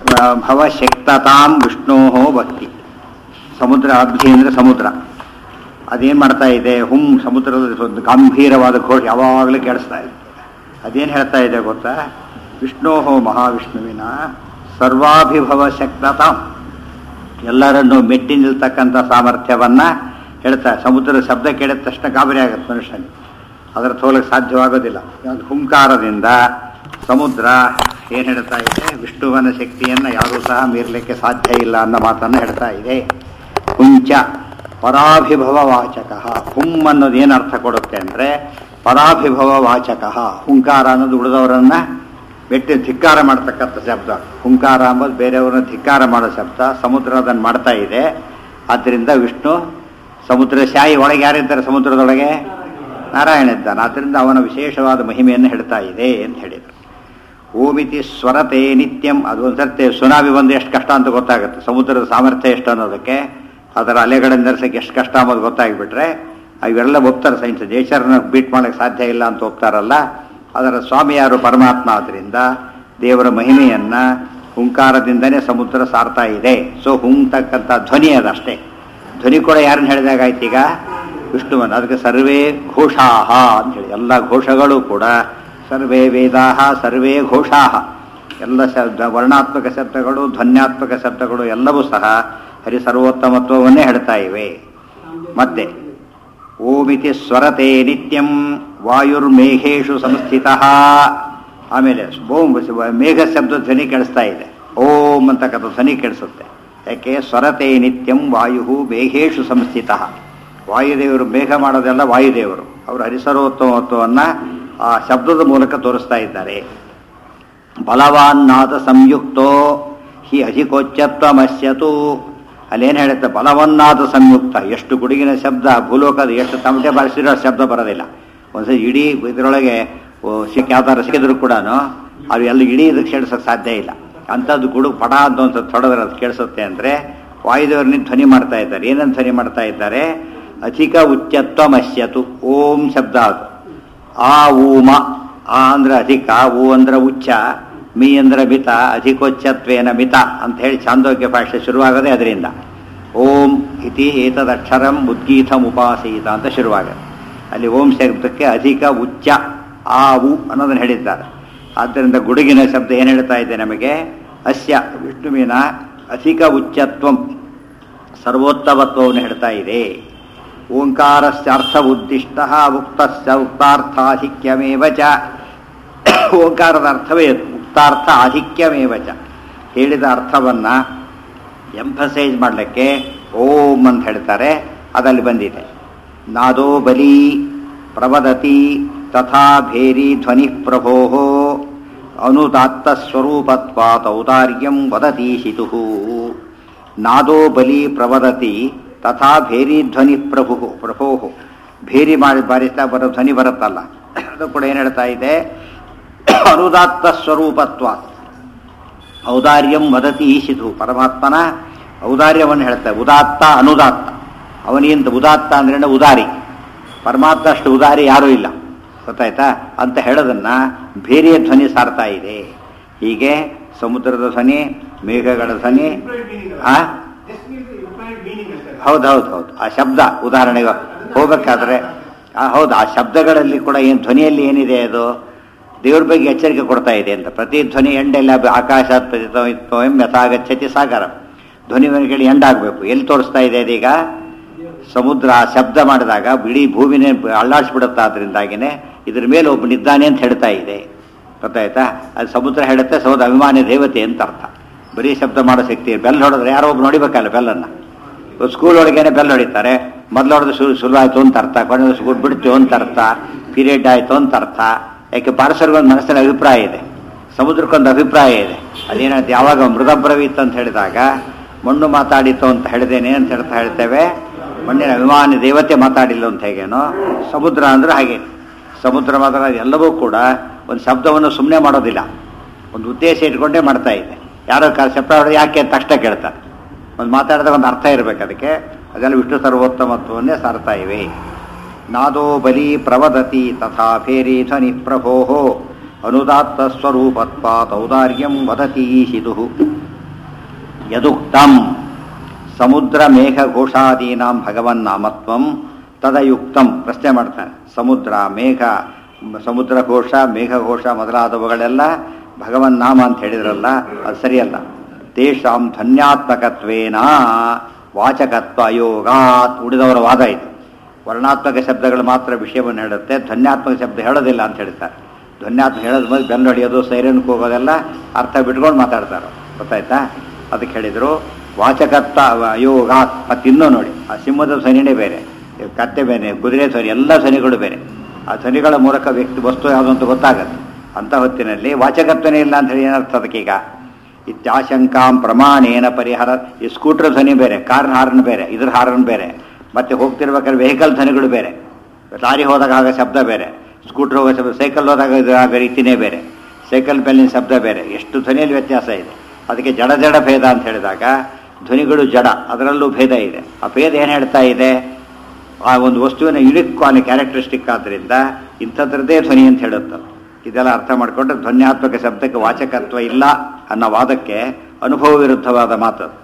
ಭವಶಕ್ತತಾಂ ವಿಷ್ಣೋ ಭಕ್ತಿ ಸಮುದ್ರ ಅಬ್ಧಿ ಅಂದರೆ ಸಮುದ್ರ ಅದೇನು ಮಾಡ್ತಾ ಇದೆ ಹುಂ ಸಮುದ್ರದ ಒಂದು ಗಂಭೀರವಾದ ಘೋಷ ಯಾವಾಗಲೂ ಕೇಳಿಸ್ತಾ ಇದೆ ಅದೇನು ಹೇಳ್ತಾ ಇದೆ ಗೊತ್ತಾ ವಿಷ್ಣೋ ಮಹಾವಿಷ್ಣುವಿನ ಸರ್ವಾಭಿಭವ ಶಕ್ತತಾಂ ಎಲ್ಲರನ್ನು ಮೆಟ್ಟಿ ನಿಲ್ತಕ್ಕಂಥ ಸಾಮರ್ಥ್ಯವನ್ನ ಹೇಳ್ತಾ ಸಮುದ್ರದ ಶಬ್ದ ಕೇಳಿದ ತಕ್ಷಣ ಗಾಬರಿ ಆಗುತ್ತೆ ಮನುಷ್ಯನಿಗೆ ಅದರ ತೋಲಕ್ಕೆ ಸಾಧ್ಯವಾಗೋದಿಲ್ಲ ಯಾವ್ದು ಹುಂಕಾರದಿಂದ ಸಮುದ್ರ ಏನು ಹೇಳ್ತಾ ಇದೆ ವಿಷ್ಣುವನ ಶಕ್ತಿಯನ್ನು ಯಾವುದೂ ಸಹ ಮೀರಲಿಕ್ಕೆ ಸಾಧ್ಯ ಇಲ್ಲ ಅನ್ನೋ ಮಾತನ್ನು ಹೇಳ್ತಾ ಇದೆ ಹುಂಚ ಪರಾಭಿಭವ ವಾಚಕ ಹುಂ ಅನ್ನೋದು ಏನು ಅರ್ಥ ಕೊಡುತ್ತೆ ಅಂದರೆ ಪರಾಭಿಭವ ವಾಚಕ ಹುಂಕಾರ ಅನ್ನೋದು ಉಳಿದವರನ್ನ ಮೆಟ್ಟಿ ಧಿಕ್ಕಾರ ಮಾಡ್ತಕ್ಕಂಥ ಶಬ್ದ ಹುಂಕಾರ ಅಂಬೋದು ಬೇರೆಯವ್ರನ್ನ ಧಿಕ್ಕಾರ ಮಾಡೋ ಶಬ್ದ ಸಮುದ್ರ ಅದನ್ನು ಮಾಡ್ತಾ ಇದೆ ಆದ್ದರಿಂದ ವಿಷ್ಣು ಸಮುದ್ರ ಶಾಯಿ ಒಳಗೆ ಯಾರಿದ್ದಾರೆ ಸಮುದ್ರದೊಳಗೆ ನಾರಾಯಣ ಇದ್ದಾನೆ ಆದ್ದರಿಂದ ಅವನ ವಿಶೇಷವಾದ ಮಹಿಮೆಯನ್ನು ಹೇಳ್ತಾ ಇದೆ ಅಂತ ಹೇಳಿದರು ಓಮಿತಿ ಸ್ವರತೆ ನಿತ್ಯಂ ಅದು ಒಂದ್ಸರ್ತಿ ಸುನಾಮಿ ಬಂದು ಎಷ್ಟು ಕಷ್ಟ ಅಂತ ಗೊತ್ತಾಗುತ್ತೆ ಸಮುದ್ರದ ಸಾಮರ್ಥ್ಯ ಎಷ್ಟು ಅನ್ನೋದಕ್ಕೆ ಅದರ ಅಲೆಗಳನ್ನು ನೆರೆಸಕ್ಕೆ ಎಷ್ಟು ಕಷ್ಟ ಅನ್ನೋದು ಗೊತ್ತಾಗಿಬಿಟ್ರೆ ಇವೆಲ್ಲ ಒಪ್ತಾರೆ ಸೈನ್ಸ್ ನೇಚರ್ನ ಬೀಟ್ ಮಾಡೋಕ್ಕೆ ಸಾಧ್ಯ ಇಲ್ಲ ಅಂತ ಒಪ್ತಾರಲ್ಲ ಅದರ ಸ್ವಾಮಿ ಯಾರು ಪರಮಾತ್ಮ ಆದ್ದರಿಂದ ದೇವರ ಮಹಿಮೆಯನ್ನ ಹುಂಕಾರದಿಂದನೇ ಸಮುದ್ರ ಸಾರ್ತಾ ಇದೆ ಸೊ ಹುಂತಕ್ಕಂಥ ಧ್ವನಿ ಅದಷ್ಟೇ ಧ್ವನಿ ಕೂಡ ಯಾರನ್ನ ಹೇಳಿದಾಗಾಯ್ತು ಈಗ ವಿಷ್ಣುವನ್ ಅದಕ್ಕೆ ಸರ್ವೇ ಘೋಷಾಹ ಅಂತ ಹೇಳಿ ಎಲ್ಲ ಘೋಷಗಳು ಕೂಡ ಸರ್ವೇ ವೇದಾಹ ಸರ್ವೇ ಘೋಷಾಹ ಎಲ್ಲ ಶಬ್ದ ವರ್ಣಾತ್ಮಕ ಶಬ್ದಗಳು ಧ್ವನ್ಯಾತ್ಮಕ ಶಬ್ದಗಳು ಎಲ್ಲವೂ ಸಹ ಹರಿ ಸರ್ವೋತ್ತಮತ್ವವನ್ನೇ ಹೇಳ್ತಾ ಇವೆ ಮತ್ತೆ ಓಮಿತಿ ಸ್ವರತೆ ನಿತ್ಯಂ ವಾಯುರ್ಮೇಘೇಶು ಸಂಸ್ಥಿತ ಆಮೇಲೆ ಓಂ ಮೇಘ ಶಬ್ದ ಧ್ವನಿ ಕೇಳಿಸ್ತಾ ಇದೆ ಓಂ ಅಂತಕ್ಕಂಥ ಧ್ವನಿ ಕೇಳಿಸುತ್ತೆ ಯಾಕೆ ಸ್ವರತೆ ನಿತ್ಯಂ ವಾಯು ಮೇಘೇಶು ಸಂಸ್ಥಿತ ವಾಯುದೇವರು ಮೇಘ ಮಾಡೋದೆಲ್ಲ ವಾಯುದೇವರು ಅವರು ಹರಿಸರ್ವೋತ್ತಮತ್ವವನ್ನು ಆ ಶಬ್ದದ ಮೂಲಕ ತೋರಿಸ್ತಾ ಇದ್ದಾರೆ ಬಲವಾನ್ನಾದ ಸಂಯುಕ್ತೋ ಹಿ ಅಧಿಕೋಚ್ಚತ್ವಮಸ್ಯತು ಅಲ್ಲೇನು ಹೇಳುತ್ತೆ ಬಲವನ್ನಾದ ಸಂಯುಕ್ತ ಎಷ್ಟು ಗುಡುಗಿನ ಶಬ್ದ ಭೂಲೋಕದ ಎಷ್ಟು ತಮಟೆ ಬಾರಿಸಿರೋ ಶಬ್ದ ಬರೋದಿಲ್ಲ ಒಂದ್ಸರಿ ಇಡೀ ಇದರೊಳಗೆ ಸಿಕ್ಕ ಯಾವ್ದಾರು ಸಿಕ್ಕಿದ್ರು ಕೂಡ ಅದು ಎಲ್ಲ ಇಡೀ ಇದಕ್ಕೆ ಕೇಳಿಸೋಕೆ ಸಾಧ್ಯ ಇಲ್ಲ ಅಂಥದ್ದು ಗುಡುಗು ಪಡ ಅಂತ ಒಂದು ತೊಡದ್ರೆ ಅದು ಕೇಳಿಸುತ್ತೆ ಅಂದರೆ ವಾಯುದೇವರನ್ನ ಧ್ವನಿ ಮಾಡ್ತಾ ಇದ್ದಾರೆ ಏನಂತ ಧ್ವನಿ ಮಾಡ್ತಾ ಇದ್ದಾರೆ ಅಧಿಕ ಉಚ್ಚತ್ವಮಸ್ಯತು ಓಂ ಶಬ್ದ ಅದು ಆ ಊಮ ಆ ಅಂದ್ರೆ ಅಧಿಕ ಊ ಅಂದ್ರೆ ಉಚ್ಚ ಮೀ ಅಂದ್ರೆ ಮಿತ ಅಧಿಕೋಚ್ಚತ್ವೇನ ಮಿತ ಅಂತ ಹೇಳಿ ಚಾಂದೋಗ್ಯ ಭಾಷೆ ಶುರುವಾಗದೆ ಅದರಿಂದ ಓಂ ಇತಿ ಏತದಕ್ಷರಂ ಉದ್ಗೀತಂ ಉಪಾಸೀತ ಅಂತ ಶುರುವಾಗುತ್ತೆ ಅಲ್ಲಿ ಓಂ ಶಬ್ದಕ್ಕೆ ಅಧಿಕ ಉಚ್ಚ ಆ ಉ ಅನ್ನೋದನ್ನು ಹೇಳಿದ್ದಾರೆ ಆದ್ದರಿಂದ ಗುಡುಗಿನ ಶಬ್ದ ಏನು ಹೇಳ್ತಾ ಇದೆ ನಮಗೆ ಅಸ್ಯ ವಿಷ್ಣುವಿನ ಅಧಿಕ ಉಚ್ಚತ್ವಂ ಸರ್ವೋತ್ತಮತ್ವವನ್ನು ಹೇಳ್ತಾ ಇದೆ ಓಂಕಾರಸ್ಯಾರ್ಥ ಉದ್ದಿಷ್ಟ ಉಕ್ತಸ್ಯ ಉಕ್ತಾರ್ಥಾಧಿಕ್ಯಮೇವ ಚ ಓಂಕಾರದ ಅರ್ಥವೇ ಅದು ಉಕ್ತಾರ್ಥ ಆಧಿಕ್ಯಮೇವ ಚ ಹೇಳಿದ ಅರ್ಥವನ್ನ ಎಂಫಸೈಸ್ ಮಾಡಲಿಕ್ಕೆ ಓಂ ಅಂತ ಹೇಳ್ತಾರೆ ಅದಲ್ಲಿ ಬಂದಿದೆ ನಾದೋ ಬಲಿ ಪ್ರವದತಿ ತಥಾ ಭೇರಿ ಧ್ವನಿ ಪ್ರಭೋ ಅನುದಾತ್ತ ಸ್ವರೂಪತ್ವಾತ್ ಔದಾರ್ಯಂ ವದತೀಶಿತು ನಾದೋ ಬಲಿ ಪ್ರವದತಿ ತಥಾ ಭೇರಿ ಧ್ವನಿ ಪ್ರಭು ಪ್ರಭೋ ಭೇರಿ ಮಾಡಿ ಬಾರಿಸ್ತಾ ಬರೋ ಧ್ವನಿ ಬರುತ್ತಲ್ಲ ಅದು ಕೂಡ ಏನು ಹೇಳ್ತಾ ಇದೆ ಅನುದಾತ್ತ ಸ್ವರೂಪತ್ವ ಔದಾರ್ಯಂ ವದತಿ ಈಶಿತು ಪರಮಾತ್ಮನ ಔದಾರ್ಯವನ್ನು ಹೇಳ್ತಾರೆ ಉದಾತ್ತ ಅನುದಾತ್ತ ಅವನಿಗಿಂತ ಉದಾತ್ತ ಅಂದ್ರೆ ಉದಾರಿ ಪರಮಾತ್ಮ ಅಷ್ಟು ಉದಾರಿ ಯಾರೂ ಇಲ್ಲ ಗೊತ್ತಾಯ್ತಾ ಅಂತ ಹೇಳೋದನ್ನ ಬೇರೆಯ ಧ್ವನಿ ಸಾರ್ತಾ ಇದೆ ಹೀಗೆ ಸಮುದ್ರದ ಧ್ವನಿ ಮೇಘಗಳ ಧ್ವನಿ ಆ ಹೌದು ಹೌದು ಹೌದು ಆ ಶಬ್ದ ಉದಾಹರಣೆಗೆ ಹೋಗ್ಬೇಕಾದ್ರೆ ಆ ಹೌದು ಆ ಶಬ್ದಗಳಲ್ಲಿ ಕೂಡ ಏನು ಧ್ವನಿಯಲ್ಲಿ ಏನಿದೆ ಅದು ದೇವ್ರ ಬಗ್ಗೆ ಎಚ್ಚರಿಕೆ ಕೊಡ್ತಾ ಇದೆ ಅಂತ ಪ್ರತಿ ಧ್ವನಿ ಎಂಡೆಲ್ಲ ಆಕಾಶ ಯಥಾಗಚ್ಚತಿ ಸಾಗರ ಧ್ವನಿ ಕೇಳಿ ಎಂಡಾಗಬೇಕು ಎಲ್ಲಿ ತೋರಿಸ್ತಾ ಇದೆ ಅದೀಗ ಸಮುದ್ರ ಆ ಶಬ್ದ ಮಾಡಿದಾಗ ಇಡೀ ಭೂಮಿನೇ ಅಳ್ಳಾಡಿಸ್ಬಿಡುತ್ತೆ ಅದರಿಂದಾಗಿನೇ ಇದ್ರ ಮೇಲೆ ಒಬ್ಬನಿದ್ದಾನೆ ಅಂತ ಹೇಳ್ತಾ ಇದೆ ಗೊತ್ತಾಯ್ತಾ ಅದು ಸಮುದ್ರ ಹೇಳುತ್ತೆ ಸಮುದ್ರ ಅಭಿಮಾನಿ ದೇವತೆ ಅಂತ ಅರ್ಥ ಬರೀ ಶಬ್ದ ಮಾಡೋ ಶಕ್ತಿ ಬೆಲ್ ಹೊಡೆದ್ರೆ ಯಾರೋ ಒಬ್ಬ ನೋಡಿಬೇಕಲ್ಲ ಬೆಲ್ಲನ್ನು ಸ್ಕೂಲ್ ಒಳಗೇನೆ ಬೆಲ್ ಹೊಡಿತಾರೆ ಮೊದಲು ಹೊಡೆದು ಶುರು ಶುರುವಾಯಿತು ಅಂತ ಅರ್ಥ ಕೊನೆ ಸ್ಕೂಲ್ ಬಿಡ್ತು ಅಂತ ಅರ್ಥ ಪೀರಿಯಡ್ ಆಯಿತು ಅಂತ ಅರ್ಥ ಯಾಕೆ ಪಾರಸರಿಗೊಂದು ಮನಸ್ಸಿನ ಅಭಿಪ್ರಾಯ ಇದೆ ಸಮುದ್ರಕ್ಕೊಂದು ಅಭಿಪ್ರಾಯ ಇದೆ ಅದೇನಂತ ಯಾವಾಗ ಮೃಗಬ್ರವೀತ್ ಅಂತ ಹೇಳಿದಾಗ ಮಣ್ಣು ಮಾತಾಡಿತು ಅಂತ ಹೇಳಿದೇನೆ ಅಂತ ಹೇಳ್ತಾ ಹೇಳ್ತೇವೆ ಮಣ್ಣಿನ ಅಭಿಮಾನಿ ದೇವತೆ ಮಾತಾಡಿಲ್ಲ ಅಂತ ಹೇಗೇನೋ ಸಮುದ್ರ ಅಂದ್ರೆ ಹಾಗೆ ಸಮುದ್ರ ಮಾತ್ರ ಎಲ್ಲವೂ ಕೂಡ ಒಂದು ಶಬ್ದವನ್ನು ಸುಮ್ಮನೆ ಮಾಡೋದಿಲ್ಲ ಒಂದು ಉದ್ದೇಶ ಇಟ್ಕೊಂಡೇ ಮಾಡ್ತಾ ಇದೆ ಯಾರೋ ಕ ಶಬ್ದ ಹೊಡೆದು ಯಾಕೆ ಅಂತ ತಕ್ಷಣ ಕೇಳ್ತಾರೆ ಒಂದು ಮಾತಾಡಿದಾಗ ಒಂದು ಅರ್ಥ ಇರಬೇಕು ಅದಕ್ಕೆ ಅದೆಲ್ಲ ವಿಷ್ಣು ಸರ್ವೋತ್ತಮತ್ವವನ್ನೇ ಸಾರ್ತಾ ಇವೆ ನಾದೋ ಬಲಿ ಪ್ರವದತಿ ತಥಾ ಫೇರಿ ಧ್ವನಿ ಪ್ರಭೋ ಅನುದಾತ್ತ ಸ್ವರೂಪತ್ವಾತ್ ಔದಾರ್ಯಂ ವದತಿ ಈಶಿದು ಯದುಕ್ತಂ ಸಮುದ್ರ ಮೇಘ ಘೋಷಾದೀನಾಂ ಭಗವನ್ ನಾಮತ್ವಂ ತದಯುಕ್ತಂ ಪ್ರಶ್ನೆ ಮಾಡ್ತಾನೆ ಸಮುದ್ರ ಮೇಘ ಮ- ಸಮುದ್ರ ಘೋಷ ಮೇಘ ಘೋಷ ಮೊದಲಾದವುಗಳೆಲ್ಲ ಭಗವನ್ ನಾಮ ಅಂತ ಹೇಳಿದ್ರಲ್ಲ ಅದು ಸರಿಯಲ್ಲ ತೇಷಾಂ ಧನ್ಯಾತ್ಮಕತ್ವೇನ ವಾಚಕತ್ವ ಅಯೋಗಾತ್ ಉಳಿದವರ ವಾದ ಇದು ವರ್ಣಾತ್ಮಕ ಶಬ್ದಗಳು ಮಾತ್ರ ವಿಷಯವನ್ನು ಹೇಳುತ್ತೆ ಧ್ವನ್ಯಾತ್ಮಕ ಶಬ್ದ ಹೇಳೋದಿಲ್ಲ ಅಂತ ಹೇಳ್ತಾರೆ ಧ್ವನ್ಯಾತ್ಮಕ ಹೇಳೋದ್ ಮೇಲೆ ಬೆನ್ನು ಹೊಡೆಯೋದು ಸೈರನ್ ಕೂಗೋದೆಲ್ಲ ಅರ್ಥ ಬಿಟ್ಕೊಂಡು ಮಾತಾಡ್ತಾರೆ ಗೊತ್ತಾಯ್ತಾ ಅದಕ್ಕೆ ಹೇಳಿದರು ವಾಚಕತ್ವ ಅಯೋಗಾತ್ ಮತ್ತು ಇನ್ನೂ ನೋಡಿ ಆ ಸಿಂಹದ ಧ್ವನಿನೇ ಬೇರೆ ಕತ್ತೆ ಬೇರೆ ಕುದುರೆ ಧ್ವನಿ ಎಲ್ಲ ಧ್ವನಿಗಳು ಬೇರೆ ಆ ಧ್ವನಿಗಳ ಮೂಲಕ ವ್ಯಕ್ತಿ ವಸ್ತು ಯಾವುದು ಅಂತ ಗೊತ್ತಾಗತ್ತೆ ಅಂಥ ಹೊತ್ತಿನಲ್ಲಿ ವಾಚಕತ್ವನೇ ಇಲ್ಲ ಅಂತ ಹೇಳಿ ಏನರ್ಥ ಅದಕ್ಕೀಗ ಇತ್ಯಾಶಂಕಾಂ ಪ್ರಮಾಣೇನ ಪರಿಹಾರ ಈ ಸ್ಕೂಟರ್ ಧ್ವನಿ ಬೇರೆ ಕಾರ್ ಹಾರ್ನ್ ಬೇರೆ ಇದ್ರ ಹಾರ್ನ್ ಬೇರೆ ಮತ್ತೆ ಹೋಗ್ತಿರ್ಬೇಕಾದ್ರೆ ವೆಹಿಕಲ್ ಧ್ವನಿಗಳು ಬೇರೆ ಲಾರಿ ಹೋದಾಗ ಆಗ ಶಬ್ದ ಬೇರೆ ಸ್ಕೂಟರ್ ಹೋಗೋ ಶಬ್ದ ಸೈಕಲ್ ಹೋದಾಗ ಇದು ಆಗ ರೀತಿನೇ ಬೇರೆ ಸೈಕಲ್ ಮೇಲಿನ ಶಬ್ದ ಬೇರೆ ಎಷ್ಟು ಧ್ವನಿಯಲ್ಲಿ ವ್ಯತ್ಯಾಸ ಇದೆ ಅದಕ್ಕೆ ಜಡ ಜಡ ಭೇದ ಅಂತ ಹೇಳಿದಾಗ ಧ್ವನಿಗಳು ಜಡ ಅದರಲ್ಲೂ ಭೇದ ಇದೆ ಆ ಭೇದ ಏನು ಹೇಳ್ತಾ ಇದೆ ಆ ಒಂದು ವಸ್ತುವಿನ ಯುನಿಕ್ ಕ್ವಾಲಿ ಕ್ಯಾರೆಕ್ಟರಿಸ್ಟಿಕ್ ಆದ್ದರಿಂದ ಇಂಥದ್ರದ್ದೇ ಧ್ವನಿ ಅಂತ ಹೇಳುತ್ತಲ್ಲ ಇದೆಲ್ಲ ಅರ್ಥ ಮಾಡಿಕೊಂಡ್ರೆ ಧ್ವನ್ಯಾತ್ಮಕ ಶಬ್ದಕ್ಕೆ ವಾಚಕತ್ವ ಇಲ್ಲ ಅನ್ನೋ ವಾದಕ್ಕೆ ಅನುಭವ ವಿರುದ್ಧವಾದ ಮಾತು ಅದು.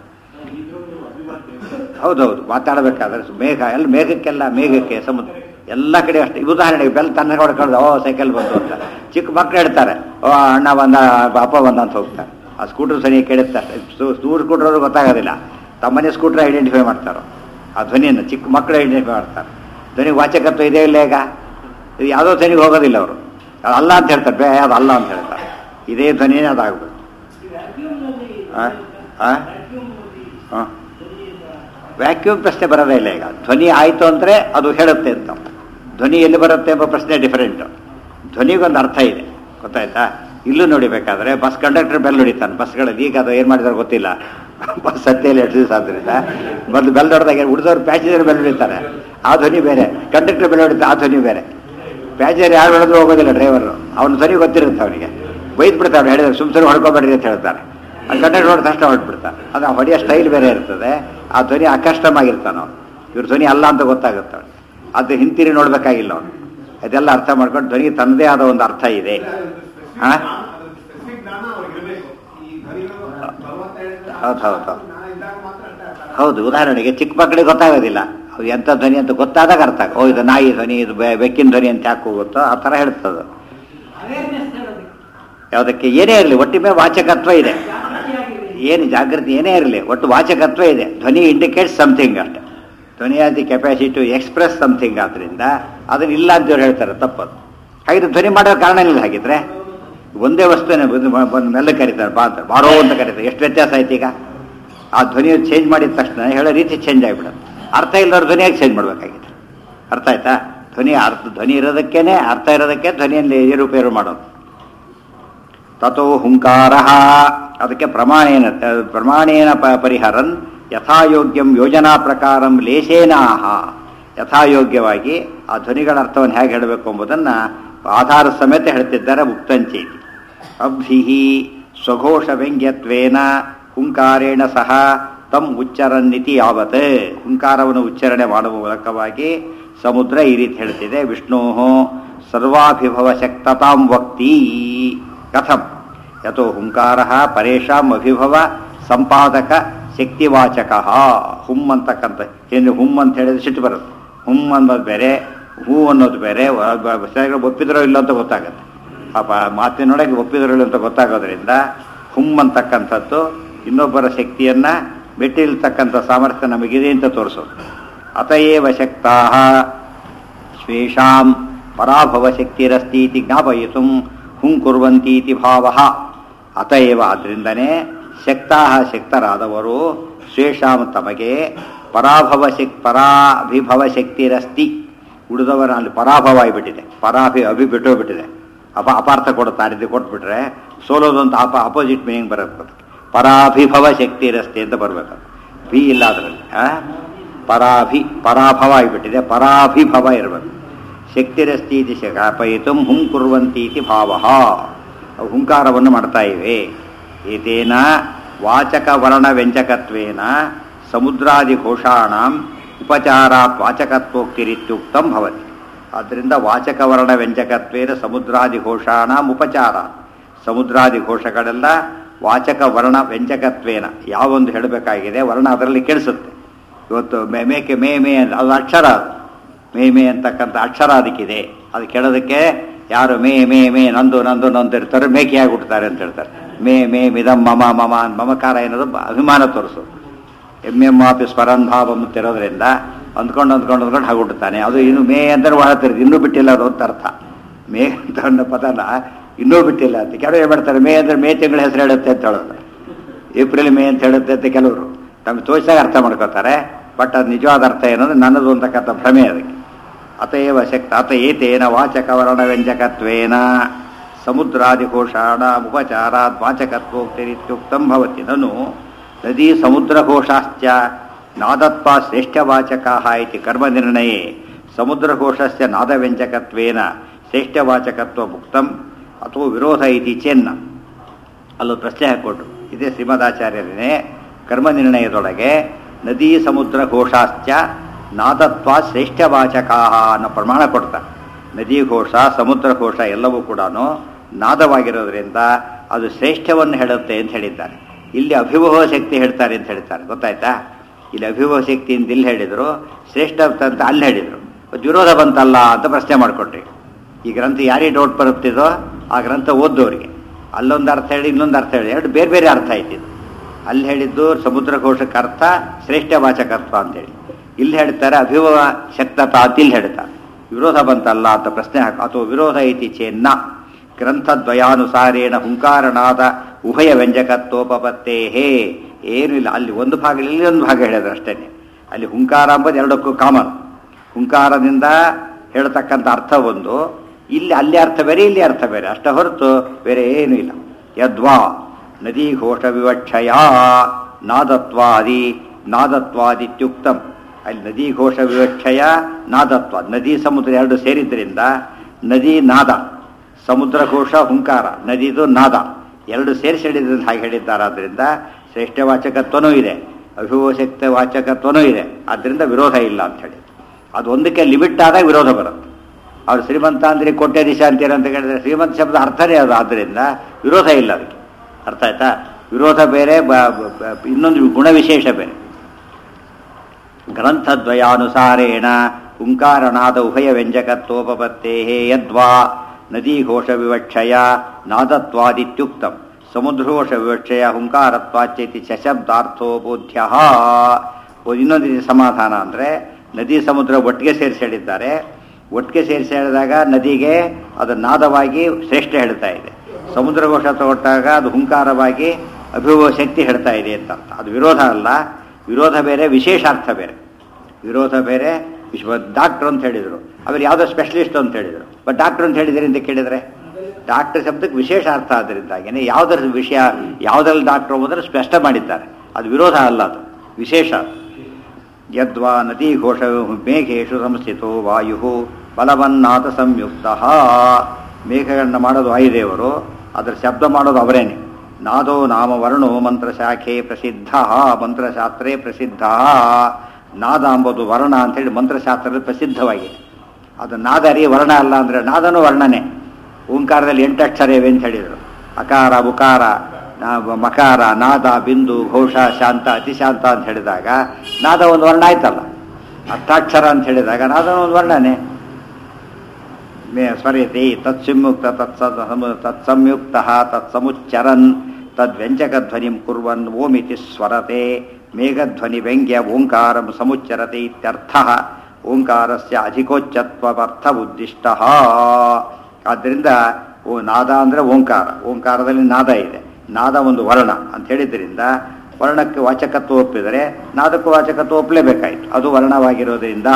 ಹೌದೌದು ಮಾತಾಡಬೇಕಾದ್ರೆ ಸು- ಮೇಘ ಎಲ್ಲ ಮೇಘಕ್ಕೆಲ್ಲ ಮೇಘಕ್ಕೆ ಸಮುದ್ರ ಎಲ್ಲ ಕಡೆ ಅಷ್ಟೇ ಈ ಉದಾಹರಣೆಗೆ ಬೆಲ್ ತನ್ನ ಹೊಡ್ಕೊಂಡು ಓ ಸೈಕಲ್ ಬಂತು ಅಂತ ಚಿಕ್ಕ ಮಕ್ಕಳು ಹೇಳ್ತಾರೆ ಓ ಅಣ್ಣ ಬಂದ ಅಪ್ಪ ಬಂದ ಅಂತ ಹೋಗ್ತಾರೆ ಆ ಸ್ಕೂಟರ್ ಸರಿ ಕೇಳುತ್ತಾರೆ ದೂರ ಸ್ಕೂಟರ್ ಅವ್ರಿಗೆ ಗೊತ್ತಾಗೋದಿಲ್ಲ ತಮ್ಮನೇ ಸ್ಕೂಟರ್ ಐಡೆಂಟಿಫೈ ಮಾಡ್ತಾರೋ ಆ ಧ್ವನಿಯನ್ನು ಚಿಕ್ಕ ಮಕ್ಕಳು ಐಡೆಂಟಿಫೈ ಮಾಡ್ತಾರೆ ಧ್ವನಿ ವಾಚಕತ್ವ ಇದೆ ಇಲ್ಲ ಈಗ ಇದು ಯಾವುದೋ ಧ್ವನಿಗೆ ಹೋಗೋದಿಲ್ಲ ಅವರು ಅದು ಅಲ್ಲ ಅಂತ ಹೇಳ್ತಾರೆ ಬೇ ಅದು ಅಲ್ಲ ಅಂತ ಹೇಳ್ತಾರೆ ಇದೇ ಧ್ವನಿನೇ ಅದಾಗಬೇಕು ಹಾಂ ಹಾಂ ಹಾಂ ವ್ಯಾಕ್ಯೂಮ್ ಪ್ರಶ್ನೆ ಬರೋದೇ ಇಲ್ಲ ಈಗ ಧ್ವನಿ ಆಯಿತು ಅಂದರೆ ಅದು ಹೇಳುತ್ತೆ ಅಂತ ಧ್ವನಿ ಎಲ್ಲಿ ಬರುತ್ತೆ ಎಂಬ ಪ್ರಶ್ನೆ ಡಿಫರೆಂಟ್ ಧ್ವನಿಗೊಂದು ಅರ್ಥ ಇದೆ ಗೊತ್ತಾಯ್ತಾ ಇಲ್ಲೂ ನೋಡಿಬೇಕಾದ್ರೆ ಬಸ್ ಕಂಡಕ್ಟರ್ ಬೆಲ್ ಹೊಡಿತಾನೆ ಬಸ್ಗಳಲ್ಲಿ ಈಗ ಅದು ಏನು ಮಾಡಿದಾರೆ ಗೊತ್ತಿಲ್ಲ ಬಸ್ ಸತ್ಯಲ್ಲಿ ಎರಡು ದಿವಸ ಆದ್ದರಿಂದ ಮೊದಲು ಬೆಲ್ ಹೊಡೆದಾಗ ಉಳಿದವ್ರು ಪ್ಯಾಸೆಂಜರ್ ಬೆಲ್ ಹೊಡಿತಾರೆ ಆ ಧ್ವನಿ ಬೇರೆ ಕಂಡಕ್ಟರ್ ಬೆಲ್ ಹೊಡಿತಾರೆ ಆ ಧ್ವನಿ ಬೇರೆ ಪ್ಯಾಸೆಂಜರ್ ಯಾರು ಹೊಡೆದ್ರು ಹೋಗೋದಿಲ್ಲ ಡ್ರೈವರು ಅವನ ಧ್ವನಿ ಗೊತ್ತಿರುತ್ತೆ ಅವನಿಗೆ ಬೈದ್ ಬಿಡ್ತಾರೆ ಹೇಳಿದ್ರೆ ಸುಮ್ ಸುಮ್ಮನೆ ಹೊಡ್ಕೊಬೇಡ್ರಿ ಅಂತ ಹೇಳ್ತಾರೆ ಆ ಕಂಡಕ್ಟರ್ ಹೊಡೆದ ತಕ್ಷಣ ಹೊಡ್ಬಿಡ್ತಾರೆ ಅದು ಆ ಹೊಡೆಯೋ ಸ್ಟೈಲ್ ಬೇರೆ ಇರ್ತದೆ ಆ ಧ್ವನಿ ಅಕಷ್ಟಮಾಗಿರ್ತಾನೆ ಅವನು ಇವ್ರ ಧ್ವನಿ ಅಲ್ಲ ಅಂತ ಗೊತ್ತಾಗುತ್ತೆ ಅವ್ನಿಗೆ ಅದು ಹಿಂತಿರಿ ನೋಡ್ಬೇಕಾಗಿಲ್ಲ ಅವನು ಅದೆಲ್ಲ ಅರ್ಥ ಮಾಡ್ಕೊಂಡು ಧ್ವನಿಗೆ ತನ್ನದೇ ಆದ ಒಂದು ಅರ್ಥ ಇದೆ ಹಾ ಹೌದು ಹೌದು ಹೌದು ಹೌದು ಉದಾಹರಣೆಗೆ ಚಿಕ್ಕ ಮಕ್ಕಳಿಗೆ ಗೊತ್ತಾಗೋದಿಲ್ಲ ಅವು ಎಂಥ ಧ್ವನಿ ಅಂತ ಗೊತ್ತಾದಾಗ ಅರ್ಥ ಆಗ ಓ ಇದು ನಾಯಿ ಧ್ವನಿ ಇದು ಬೆ- ಬೆಕ್ಕಿನ ಧ್ವನಿ ಅಂತ ಯಾಕೆ ಹೋಗುತ್ತೋ ಆ ಥರ ಹೇಳ್ತದೆ ಯಾವುದಕ್ಕೆ ಏನೇ ಇರಲಿ ಒಟ್ಟಿಗೆ ವಾಚಕತ್ವ ಇದೆ ಏನು ಜಾಗೃತಿ ಏನೇ ಇರಲಿ ಒಟ್ಟು ವಾಚಕತ್ವ ಇದೆ ಧ್ವನಿ ಇಂಡಿಕೇಟ್ ಸಮಥಿಂಗ್ ಅಷ್ಟೆ ಧ್ವನಿ ಆದ the capacity to express something ಆದ್ರಿಂದ ಅದನ್ನ ಇಲ್ಲ ಅಂತ ಇವ್ರು ಹೇಳ್ತಾರೆ ತಪ್ಪದು ಹಾಗಿದ್ರೆ ಧ್ವನಿ ಮಾಡೋ ಕಾರಣ ಇಲ್ಲ ಹಾಗಿದ್ರೆ ಒಂದೇ ವಸ್ತುವಿನ ಬಂದು ಮ- ಬಂದು ಮೆಲ್ಲ ಕರೀತಾರೆ ಬಾ ಅಂತ ಬಾರೋ ಅಂತ ಕರೀತಾರೆ ಎಷ್ಟು ವ್ಯತ್ಯಾಸ ಆಯ್ತು ಈಗ ಆ ಧ್ವನಿ ಚೇಂಜ್ ಮಾಡಿದ ತಕ್ಷಣ ಹೇಳೋ ರೀತಿ ಚೇಂಜ್ ಆಗಿಬಿಡುತ್ತೆ ಅರ್ಥ ಇಲ್ಲದವ್ರ ಧ್ವನಿಯಾಗಿ ಚೇಂಜ್ ಮಾಡಬೇಕಾಗಿದೆ ಅರ್ಥ ಆಯ್ತಾ ಧ್ವನಿ ಅರ್ಥ ಧ್ವನಿ ಇರೋದಕ್ಕೇನೆ ಅರ್ಥ ಇರೋದಕ್ಕೆ ಧ್ವನಿಯಲ್ಲಿ ಏರುಪೇರು ಮಾಡೋದು ತಥೋ ಹುಂಕಾರ ಅದಕ್ಕೆ ಪ್ರಮಾಣೇನ ಪ್ರಮಾಣೇನ ಪ ಪರಿಹರನ್ ಯಥಾಯೋಗ್ಯಂ ಯೋಜನಾ ಪ್ರಕಾರಂ ಲೇಶೇನಾಹ ಯಥಾಯೋಗ್ಯವಾಗಿ ಆ ಧ್ವನಿಗಳ ಅರ್ಥವನ್ನು ಹೇಗೆ ಹೇಳಬೇಕು ಎಂಬುದನ್ನು ಆಧಾರ ಸಮೇತ ಹೇಳ್ತಿದ್ದಾರೆ ಮುಕ್ತಂಚೇತಿ ಅಬ್ಧಿ ಸ್ವಘೋಷ ವ್ಯಂಗ್ಯತ್ವೇನ ಹುಂಕಾರೇಣ ಸಹ ತಮ್ ಉಚ್ಚರನ್ನಿತಿ ಯಾವತ್ ಹುಂಕಾರವನ್ನು ಉಚ್ಚಾರಣೆ ಮಾಡುವ ಮೂಲಕವಾಗಿ ಸಮುದ್ರ ಈ ರೀತಿ ಹೇಳ್ತಿದೆ ವಿಷ್ಣೋ ಸರ್ವಾಭಿಭವ ಶಕ್ತತಾಂ ವಕ್ತಿ ಕಥಂ ಯಥೋ ಹುಂಕಾರ ಪರೇಶಾಂ ಅಭಿಭವ ಸಂಪಾದಕ ಶಕ್ತಿವಾಚಕ ಹುಮ್ ಅಂತಕ್ಕಂಥ ಏನು ಹುಮ್ ಅಂತ ಹೇಳಿದ್ರೆ ಸಿಟ್ಟು ಬರುತ್ತೆ ಹುಮ್ ಅನ್ನೋದು ಬೇರೆ ಹೂ ಅನ್ನೋದು ಬೇರೆ ವ- ಬ- ಸರಿಯಾಗಿ ಒಪ್ಪಿದ್ರೋ ಇಲ್ಲೋ ಅಂತ ಗೊತ್ತಾಗುತ್ತೆ ಆ ಪ- ಮಾತಿನೊಳಗೆ ಒಪ್ಪಿದ್ರೋ ಇಲ್ಲೋ ಅಂತ ಗೊತ್ತಾಗೋದ್ರಿಂದ ಹುಮ್ ಅಂತಕ್ಕಂಥದ್ದು ಇನ್ನೊಬ್ಬರ ಶಕ್ತಿಯನ್ನ ಮೆಟ್ಟಿಲ್ತಕ್ಕಂಥ ಸಾಮರ್ಥ್ಯ ನಮಗಿದೆ ಅಂತ ತೋರಿಸೋದು ಅತಯೇವ ಶಕ್ತಾ ಸ್ವೇಷಾಂ ಪರಾಭವ ಶಕ್ತಿರಸ್ತೀತಿ ಜ್ಞಾಪಯಿತು ಹುಂ ಕುರ್ವಂತೀತಿ ಭಾವ ಅತಯೇವ ಆದ್ರಿಂದನೇ ಶಕ್ತಾ ಶಕ್ತರಾದವರು ಸ್ವೇಷಾಂ ತಮಗೆ ಪರಾಭವ ಶಕ್ ಪರಾಭಿಭವ ಶಕ್ತಿರಸ್ತಿ ಉಳಿದವರ ಅಲ್ಲಿ ಪರಾಭವ ಆಗಿಬಿಟ್ಟಿದೆ ಪರಾಭಿ ಅಭಿ ಬಿಟ್ಟೋಗ್ಬಿಟ್ಟಿದೆ ಅಪ ಅಪಾರ್ಥ ಕೊಡುತ್ತಾರೆ ಇದು ಕೊಟ್ಬಿಟ್ರೆ ಸೋಲೋದು ಅಂತ ಅಪ ಅಪೋಸಿಟ್ ಮೀನಿಂಗ್ ಬರುತ್ತೆ ಅದಕ್ಕೆ. ಪರಾಭಿಭವ ಶಕ್ತಿರಸ್ತಿ ಅಂತ ಬರಬೇಕು ಭಿ ಇಲ್ಲ ಅದರಲ್ಲಿ ಆ? ಪರಾಭಿ ಪರಾಭವ ಆಗಿಬಿಟ್ಟಿದೆ ಪರಾಭಿಭವ ಇರಬೇಕು ಶಕ್ತಿರಸ್ತೀತಿ ಶಾಪಯಿತು ಹುಂ ಕುರ್ವಂತೀತಿ ಭಾವ ಅವು ಹುಂಕಾರವನ್ನು ಮಾಡ್ತಾ ಇವೆ ಏತೇನ ವಾಚಕ ವರ್ಣ ವ್ಯಂಜಕತ್ವೇನ ಸಮುದ್ರಾದಿ ಘೋಷಾಣಂ ಉಪಚಾರಾತ್ ವಾಚಕತ್ವೋಕ್ತಿರಿತ್ಯುಕ್ತಂ ಭವತಿ ಆದ್ದರಿಂದ ವಾಚಕ ವರ್ಣ ವ್ಯಂಜಕತ್ವೇನ ಸಮುದ್ರಾದಿ ಘೋಷಾಣಂ ಉಪಚಾರ ಸಮುದ್ರಾದಿ ಘೋಷಗಳೆಲ್ಲ ವಾಚಕ ವರ್ಣ ವ್ಯಂಜಕತ್ವೇನ ಯಾವೊಂದು ಹೇಳಬೇಕಾಗಿದೆ ವರ್ಣ ಅದರಲ್ಲಿ ಕೇಳಿಸುತ್ತೆ ಇವತ್ತು ಮೇ ಮೇಕೆ ಮೇ ಮೇ ಅಂತ ಅದು ಅಕ್ಷರ ಅದು ಮೇ ಮೇ ಅಂತಕ್ಕಂಥ ಅಕ್ಷರ ಅದಕ್ಕಿದೆ ಅದು ಕೇಳೋದಕ್ಕೆ ಯಾರು ಮೇ ಮೇ ಮೇ ನಂದು ನಂದು ನಂದು ಇರ್ತಾರೆ ಮೇಕೆಯಾಗಿ ಹುಟ್ಟುತ್ತಾರೆ ಅಂತ ಹೇಳ್ತಾರೆ ಮೇ ಮೇ ಮಿದಂ ಮಮ ಮಮ ಮಮಕಾರ ಏನದು ಬ- ಅಭಿಮಾನ ತೋರಿಸೋದು ಎಮ್ ಎಮ್ ಆಫೀಸ್ ಪರಂಧಾವಂ ಅಂತಿರೋದ್ರಿಂದ ಅಂದ್ಕೊಂಡು ಅಂದ್ಕೊಂಡು ಅಂದ್ಕೊಂಡು ಹಾಗುಡ್ತಾನೆ ಅದು ಇನ್ನು ಮೇ ಅಂತಾರೆ ಒಳತಿರೋದು ಇನ್ನೂ ಬಿಟ್ಟಿಲ್ಲ ಅದು ಅಂತ ಅರ್ಥ ಮೇ ಅಂತ ಅನ್ನೋ ಪದನ ಇನ್ನೂ ಬಿಟ್ಟಿಲ್ಲ ಅಂತ ಕೆಲವರು ಏನು ಮಾಡ್ತಾರೆ ಮೇ ಅಂದ್ರೆ ಮೇ ತಿಂಗಳ ಹೆಸರು ಹೇಳುತ್ತೆ ಅಂತ ಹೇಳೋದು ಏಪ್ರಿಲ್ ಮೇ ಅಂತ ಹೇಳುತ್ತೆ ಅಂತ ಕೆಲವರು ತಮಗೆ ತೋರಿಸಾಗ ಅರ್ಥ ಮಾಡ್ಕೋತಾರೆ ಬಟ್ ಅದು ನಿಜವಾದ ಅರ್ಥ ಏನಂದ್ರೆ ನನ್ನದು ಅಂತಕ್ಕಂಥ ಭ್ರಮೆ ಅದಕ್ಕೆ ಅತಏವ ಶಕ್ತ ಅತ ಏತೇನ ವಾಚಕ ವರ್ಣ ವ್ಯಂಜಕತ್ವೇನ ಸಮುದ್ರಾದಿಘೋಷಾಣ ಉಪಚಾರಾತ್ ವಾಚಕತ್ವೋಕ್ತಿರಿತ್ಯುಕ್ತಂ ಭವತಿ ನನು ನದಿ ಸಮುದ್ರಘೋಷಾಶ್ಚ ನಾದತ್ವ ಶ್ರೇಷ್ಠವಾಚಕಾಹ ಇತಿ ಕರ್ಮನಿರ್ಣಯೇ ಸಮುದ್ರಘೋಷಸ್ಯ ನಾದವ್ಯಂಜಕತ್ವೇನ ಶ್ರೇಷ್ಠವಾಚಕತ್ವ ಮುಕ್ತಂ ಅಥವಾ ವಿರೋಧ ಇತಿ ಚೆನ್ನ ಅಲ್ಲೊಂದು ಪ್ರಶ್ನೆ ಹಾಕ್ಕೊಟ್ರು ಇದೇ ಶ್ರೀಮದಾಚಾರ್ಯರೇ ಕರ್ಮ ನಿರ್ಣಯದೊಳಗೆ ನದಿ ಸಮುದ್ರ ಘೋಷಾಶ್ಚ ನಾದತ್ವ ಶ್ರೇಷ್ಠವಾಚಕಾ ಅನ್ನೋ ಪ್ರಮಾಣ ಕೊಡ್ತಾರೆ ನದಿ ಘೋಷ ಸಮುದ್ರ ಘೋಷ ಎಲ್ಲವೂ ಕೂಡ ನಾದವಾಗಿರೋದ್ರಿಂದ ಅದು ಶ್ರೇಷ್ಠವನ್ನು ಹೇಳುತ್ತೆ ಅಂತ ಹೇಳಿದ್ದಾರೆ ಇಲ್ಲಿ ಅಭಿಭವ ಶಕ್ತಿ ಹೇಳ್ತಾರೆ ಅಂತ ಹೇಳ್ತಾರೆ ಗೊತ್ತಾಯ್ತಾ ಇಲ್ಲಿ ಅಭಿಭವ ಶಕ್ತಿ ಅಂತ ಇಲ್ಲಿ ಹೇಳಿದ್ರು ಶ್ರೇಷ್ಠ ಅಂತ ಅಲ್ಲಿ ಹೇಳಿದ್ರು ಅದು ವಿರೋಧ ಬಂತಲ್ಲ ಅಂತ ಪ್ರಶ್ನೆ ಮಾಡಿಕೊಟ್ರಿ ಈ ಗ್ರಂಥ ಯಾರಿಗೆ ಡೌಟ್ ಬರುತ್ತಿದೋ ಆ ಗ್ರಂಥ ಓದ್ದೋರಿಗೆ ಅಲ್ಲೊಂದು ಅರ್ಥ ಹೇಳಿ ಇನ್ನೊಂದು ಅರ್ಥ ಹೇಳಿ ಎರಡು ಬೇರೆ ಬೇರೆ ಅರ್ಥ ಆಯ್ತಿದ್ದು ಅಲ್ಲಿ ಹೇಳಿದ್ದು ಸಮುದ್ರ ಘೋಷಕ್ಕೆ ಅರ್ಥ ಶ್ರೇಷ್ಠ ವಾಚಕತ್ವ ಅಂತೇಳಿ ಇಲ್ಲಿ ಹೇಳ್ತಾರೆ ಅಭಿಭವ ಶಕ್ತತ ಅಂತ ಇಲ್ಲಿ ಹೇಳ್ತಾರೆ ವಿರೋಧ ಬಂತಲ್ಲ ಅಂತ ಪ್ರಶ್ನೆ ಹಾಕ ಅಥವಾ ವಿರೋಧ ಐತಿ ಚೇನ್ನ ಗ್ರಂಥದ್ವಯಾನುಸಾರೇಣ ಹುಂಕಾರನಾದ ಉಭಯ ವ್ಯಂಜಕತ್ವೋಪತ್ತೇ ಹೇ ಏನೂ ಇಲ್ಲ ಅಲ್ಲಿ ಒಂದು ಭಾಗ ಇಲ್ಲಿ ಒಂದು ಭಾಗ ಹೇಳಿದ್ರು ಅಷ್ಟೇ ಅಲ್ಲಿ ಹುಂಕಾರ ಅಂಬುದು ಎರಡಕ್ಕೂ ಕಾಮನ್ ಹುಂಕಾರದಿಂದ ಹೇಳ್ತಕ್ಕಂಥ ಅರ್ಥ ಒಂದು ಇಲ್ಲಿ ಅಲ್ಲಿ ಅರ್ಥ ಬೇರೆ ಇಲ್ಲಿ ಅರ್ಥ ಬೇರೆ ಅಷ್ಟ ಹೊರತು ಬೇರೆ ಏನೂ ಇಲ್ಲ ಯದ್ವಾ ನದಿ ಘೋಷ ವಿವಕ್ಷಯ ನಾದತ್ವಾದಿ ನಾದತ್ವಾದಿತ್ಯುಕ್ತಂ ಅಲ್ಲಿ ನದಿ ಘೋಷ ವಿವಕ್ಷಯ ನಾದತ್ವ ನದಿ ಸಮುದ್ರ ಎರಡು ಸೇರಿದ್ರಿಂದ ನದಿ ನಾದ ಸಮುದ್ರ ಘೋಷ ಹುಂಕಾರ ನದಿದು ನಾದ ಎರಡು ಸೇರಿಸಿ ಹೇಳಿದ್ರಿಂದ ಹಾಗೆ ಹೇಳಿದ್ದಾರಾದ್ರಿಂದ ಶ್ರೇಷ್ಠ ವಾಚಕತ್ವನೂ ಇದೆ ಅಭಿಭವಶಕ್ತ ವಾಚಕತ್ವನೂ ಇದೆ ಆದ್ದರಿಂದ ವಿರೋಧ ಇಲ್ಲ ಅಂತ ಹೇಳಿ ಅದು ಒಂದಕ್ಕೆ ಲಿಮಿಟ್ ಆದಾಗ ವಿರೋಧ ಬರುತ್ತೆ ಅವ್ರು ಶ್ರೀಮಂತ ಅಂದ್ರೆ ಕೋಟ್ಯಾಧೀಶ ಅಂತೀರ ಅಂತ ಹೇಳಿದ್ರೆ ಶ್ರೀಮಂತ ಶಬ್ದ ಅರ್ಥನೇ ಅದು ಆದ್ದರಿಂದ ವಿರೋಧ ಇಲ್ಲ ಅದಕ್ಕೆ ಅರ್ಥ ಆಯ್ತಾ ವಿರೋಧ ಬೇರೆ ಬ- ಬ- ಬ- ಇನ್ನೊಂದು ಗುಣವಿಶೇಷ ಬೇರೆ ಗ್ರಂಥದ್ವಯಾನುಸಾರೇಣ ಹುಂಕಾರನಾದ ಉಭಯ ವ್ಯಂಜಕತ್ವೋಪತ್ತೇ ಯದ್ವಾ ನದೀಘೋಷ ವಿವಕ್ಷಯ ನಾದತ್ವಾದಿತ್ಯುಕ್ತಂ ಸಮುದ್ರಘೋಷ ವಿವಕ್ಷಯ ಹುಂಕಾರತ್ವಾಚ್ಯತಿ ಶಬ್ದಾರ್ಥೋ ಬೋಧ್ಯ ಇನ್ನೊಂದು ರೀತಿ ಸಮಾಧಾನ ಅಂದರೆ ನದಿ ಸಮುದ್ರ ಒಟ್ಟಿಗೆ ಸೇರಿಸಿ ಹೇಳಿದ್ದಾರೆ ಒಟ್ಟಿಗೆ ಸೇರಿಸಿ ಹೇಳಿದಾಗ ನದಿಗೆ ಅದು ನಾದವಾಗಿ ಶ್ರೇಷ್ಠ ಹೇಳ್ತಾ ಇದೆ ಸಮುದ್ರಘೋಷ ತಗೊಟ್ಟಾಗ ಅದು ಹುಂಕಾರವಾಗಿ ಅಭಿಭವ ಶಕ್ತಿ ಹೇಳ್ತಾ ಇದೆ ಅಂತ ಅರ್ಥ ಅದು ವಿರೋಧ ಅಲ್ಲ ವಿರೋಧ ಬೇರೆ ವಿಶೇಷಾರ್ಥ ಬೇರೆ ವಿರೋಧ ಬೇರೆ ವಿಶ್ವ ಡಾಕ್ಟರ್ ಅಂತ ಹೇಳಿದರು ಅವರು ಯಾವುದೋ ಸ್ಪೆಷಲಿಸ್ಟ್ ಅಂತ ಹೇಳಿದರು ಬಟ್ ಡಾಕ್ಟರ್ ಅಂತ ಹೇಳಿದ್ರಿ ಅಂತ ಕೇಳಿದರೆ ಡಾಕ್ಟರ್ ಶಬ್ದಕ್ಕೆ ವಿಶೇಷ ಅರ್ಥ ಆದ್ದರಿಂದಾಗಿನೇ ಯಾವುದರ ವಿಷಯ ಯಾವುದ್ರಲ್ಲಿ ಡಾಕ್ಟರ್ ಎಂಬುದನ್ನು ಸ್ಪಷ್ಟ ಮಾಡಿದ್ದಾರೆ ಅದು ವಿರೋಧ ಅಲ್ಲ ಅದು ವಿಶೇಷ ಅದು. ಯದ್ವಾ ನದಿ ಘೋಷ ಮೇಘೇಶು ಸಂಸ್ಥಿತೋ ವಾಯು ಬಲವನ್ನಾಥ ಸಂಯುಕ್ತ ಮೇಘಗಳನ್ನ ಮಾಡೋದು ವಾಯುದೇವರು ಅದರ ಶಬ್ದ ಮಾಡೋದು ಅವರೇನೆ ನಾದೋ ನಾಮ ವರ್ಣೋ ಮಂತ್ರಶಾಖೆ ಪ್ರಸಿದ್ಧ ಮಂತ್ರಶಾಸ್ತ್ರೇ ಪ್ರಸಿದ್ಧ ನಾದ ಎಂಬುದು ವರ್ಣ ಅಂತೇಳಿ ಮಂತ್ರಶಾಸ್ತ್ರದಲ್ಲಿ ಪ್ರಸಿದ್ಧವಾಗಿದೆ ಅದು ನಾದರಿ ವರ್ಣ ಅಲ್ಲ ಅಂದರೆ ನಾದನೂ ವರ್ಣನೆ ಓಂಕಾರದಲ್ಲಿ ಎಂಟು ಅಕ್ಷರ ಇವೆ ಅಂತ ಹೇಳಿದರು ಅಕಾರ ಉಕಾರ ನಾ- ಮಕಾರ ನಾದ ಬಿಂದು ಘೋಷ ಶಾಂತ ಅತಿಶಾಂತ ಅಂತ ಹೇಳಿದಾಗ ನಾದ ಒಂದು ವರ್ಣ ಆಯ್ತಲ್ಲ ಅಷ್ಟಾಕ್ಷರ ಅಂತ ಹೇಳಿದಾಗ ನಾದ ಒಂದು ವರ್ಣನೆ ಮೇ ಸ್ವರ್ಯತೆ ತತ್ಸಂಯುಕ್ತ ತತ್ಸ ತತ್ಸಂಯುಕ್ತ ತತ್ಸಮುಚ್ಚರನ್ ತದ್ವ್ಯಂಜಕಧ್ವನಿಂ ಕುರ್ವನ್ ಓಮಿತಿ ಸ್ವರತೆ ಮೇಘಧ್ವನಿ ವ್ಯಂಗ್ಯ ಓಂಕಾರಂ ಸಮುಚ್ಚರತೆ ಇತ್ಯರ್ಥ ಓಂಕಾರಸ್ಯ ಅಧಿಕೋಚ್ಚತ್ವರ್ಥ ಉದ್ದಿಷ್ಟ ಆದ್ದರಿಂದ ಓ ನಾದ ಅಂದರೆ ಓಂಕಾರ ಓಂಕಾರದಲ್ಲಿ ನಾದ ಇದೆ ನಾದ ಒಂದು ವರ್ಣ ಅಂತ ಹೇಳಿದ್ರಿಂದ ವರ್ಣಕ್ಕೆ ವಾಚಕತ್ವ ಒಪ್ಪಿದರೆ ನಾದಕ್ಕೂ ವಾಚಕತ್ವ ಒಪ್ಪಲೇಬೇಕಾಯಿತು ಅದು ವರ್ಣವಾಗಿರೋದ್ರಿಂದ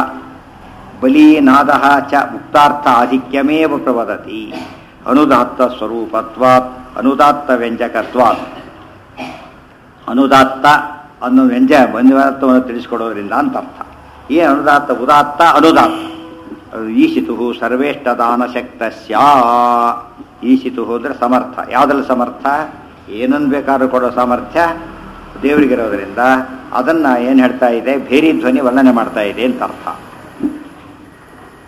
ಬಲೀನಾದ ಚ ಮುಕ್ತಾರ್ಥ ಆಧಿಕ್ಯಮೇವ ಪ್ರವದತಿ ಅನುದಾತ್ತ ಸ್ವರೂಪತ್ವಾತ್ ಅನುದಾತ್ತ ವ್ಯಂಜಕತ್ವಾತ್ ಅನುದಾತ್ತ ಅನ್ನೋ ವ್ಯಂಜ ಬಂಧುತ್ವವನ್ನು ತಿಳಿಸ್ಕೊಡೋದ್ರಿಂದ ಅಂತ ಅರ್ಥ ಈ ಅನುದಾತ್ತ ಉದಾತ್ತ ಅನುದಾತ್ತ ಈಶಿತು ಸರ್ವೇಷ್ಟದಾನ ಶಕ್ತಸ್ಯ ಈಶಿತು ಅಂದರೆ ಸಮರ್ಥ ಯಾವುದ್ರಲ್ಲಿ ಸಮರ್ಥ ಏನನ್ನು ಬೇಕಾದ್ರೂ ಕೊಡೋ ಸಾಮರ್ಥ್ಯ ದೇವರಿಗಿರೋದ್ರಿಂದ ಅದನ್ನ ಏನು ಹೇಳ್ತಾ ಇದೆ ಭೇರಿ ಧ್ವನಿ ವರ್ಣನೆ ಮಾಡ್ತಾ ಇದೆ ಅಂತ ಅರ್ಥ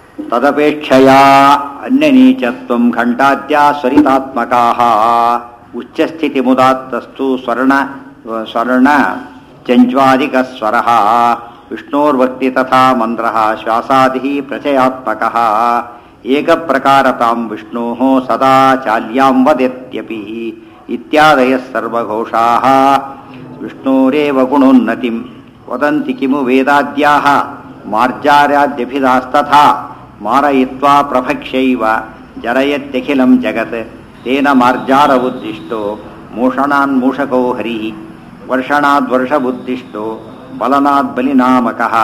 ತದಪೇಕ್ಷೆಯ ಅನ್ಯನೀಚತ್ವ ಘಂಟಾದ್ಯ ಸ್ವರಿತಾತ್ಮಕಾ ಉಚ್ಚಸ್ಥಿತಿ ಮುದಾತ್ತಸ್ತು ಸ್ವರ್ಣ ಸ್ವರ್ಣ ಚಂಚ್ವಾದಿಕ ಸ್ವರ ವಿಷ್ಣೋರ್ವಕ್ತಿ ತಥಾ ಮಂತ್ರ ಶ್ವಾಸಾದಿ ಪ್ರಚಯಾತ್ಮಕ ಏಕ ಪ್ರಕಾರತಾಂ ವಿಷ್ಣೋ ಸದಾ ಚಾಲ್ಯಾಂ ವದತ್ಯಪಿ ಇತ್ಯಾದಯ ಸರ್ವಘೋಷಾ ವಿಷ್ಣೋರೇವ ಗುಣೋನ್ನತಿಂ ವದಂತಿ ಕಿಮು ವೇದಾದ್ಯಾಹ ಮಾರ್ಜಾರ್ಯಾದ್ಯಭಿಧಾಸ್ತಥಾ ಮಾರಯಿತ್ವಾ ಪ್ರಭಕ್ಷ್ಯೈವ ಜರಯತ್ಯಖಿಲಂ ಜಗತ್ ತೇನ ಮಾರ್ಜಾರ ಉದ್ದಿಷ್ಟೋ ಮೂಷಣಾನ್ ಮೂಷಕೋ ಹರಿ ವರ್ಷಣಾದ್ವರ್ಷ ಬುದ್ಧಿಷ್ಟೋ ಬಲನಾದ್ ಬಲಿನಾಮಕಃ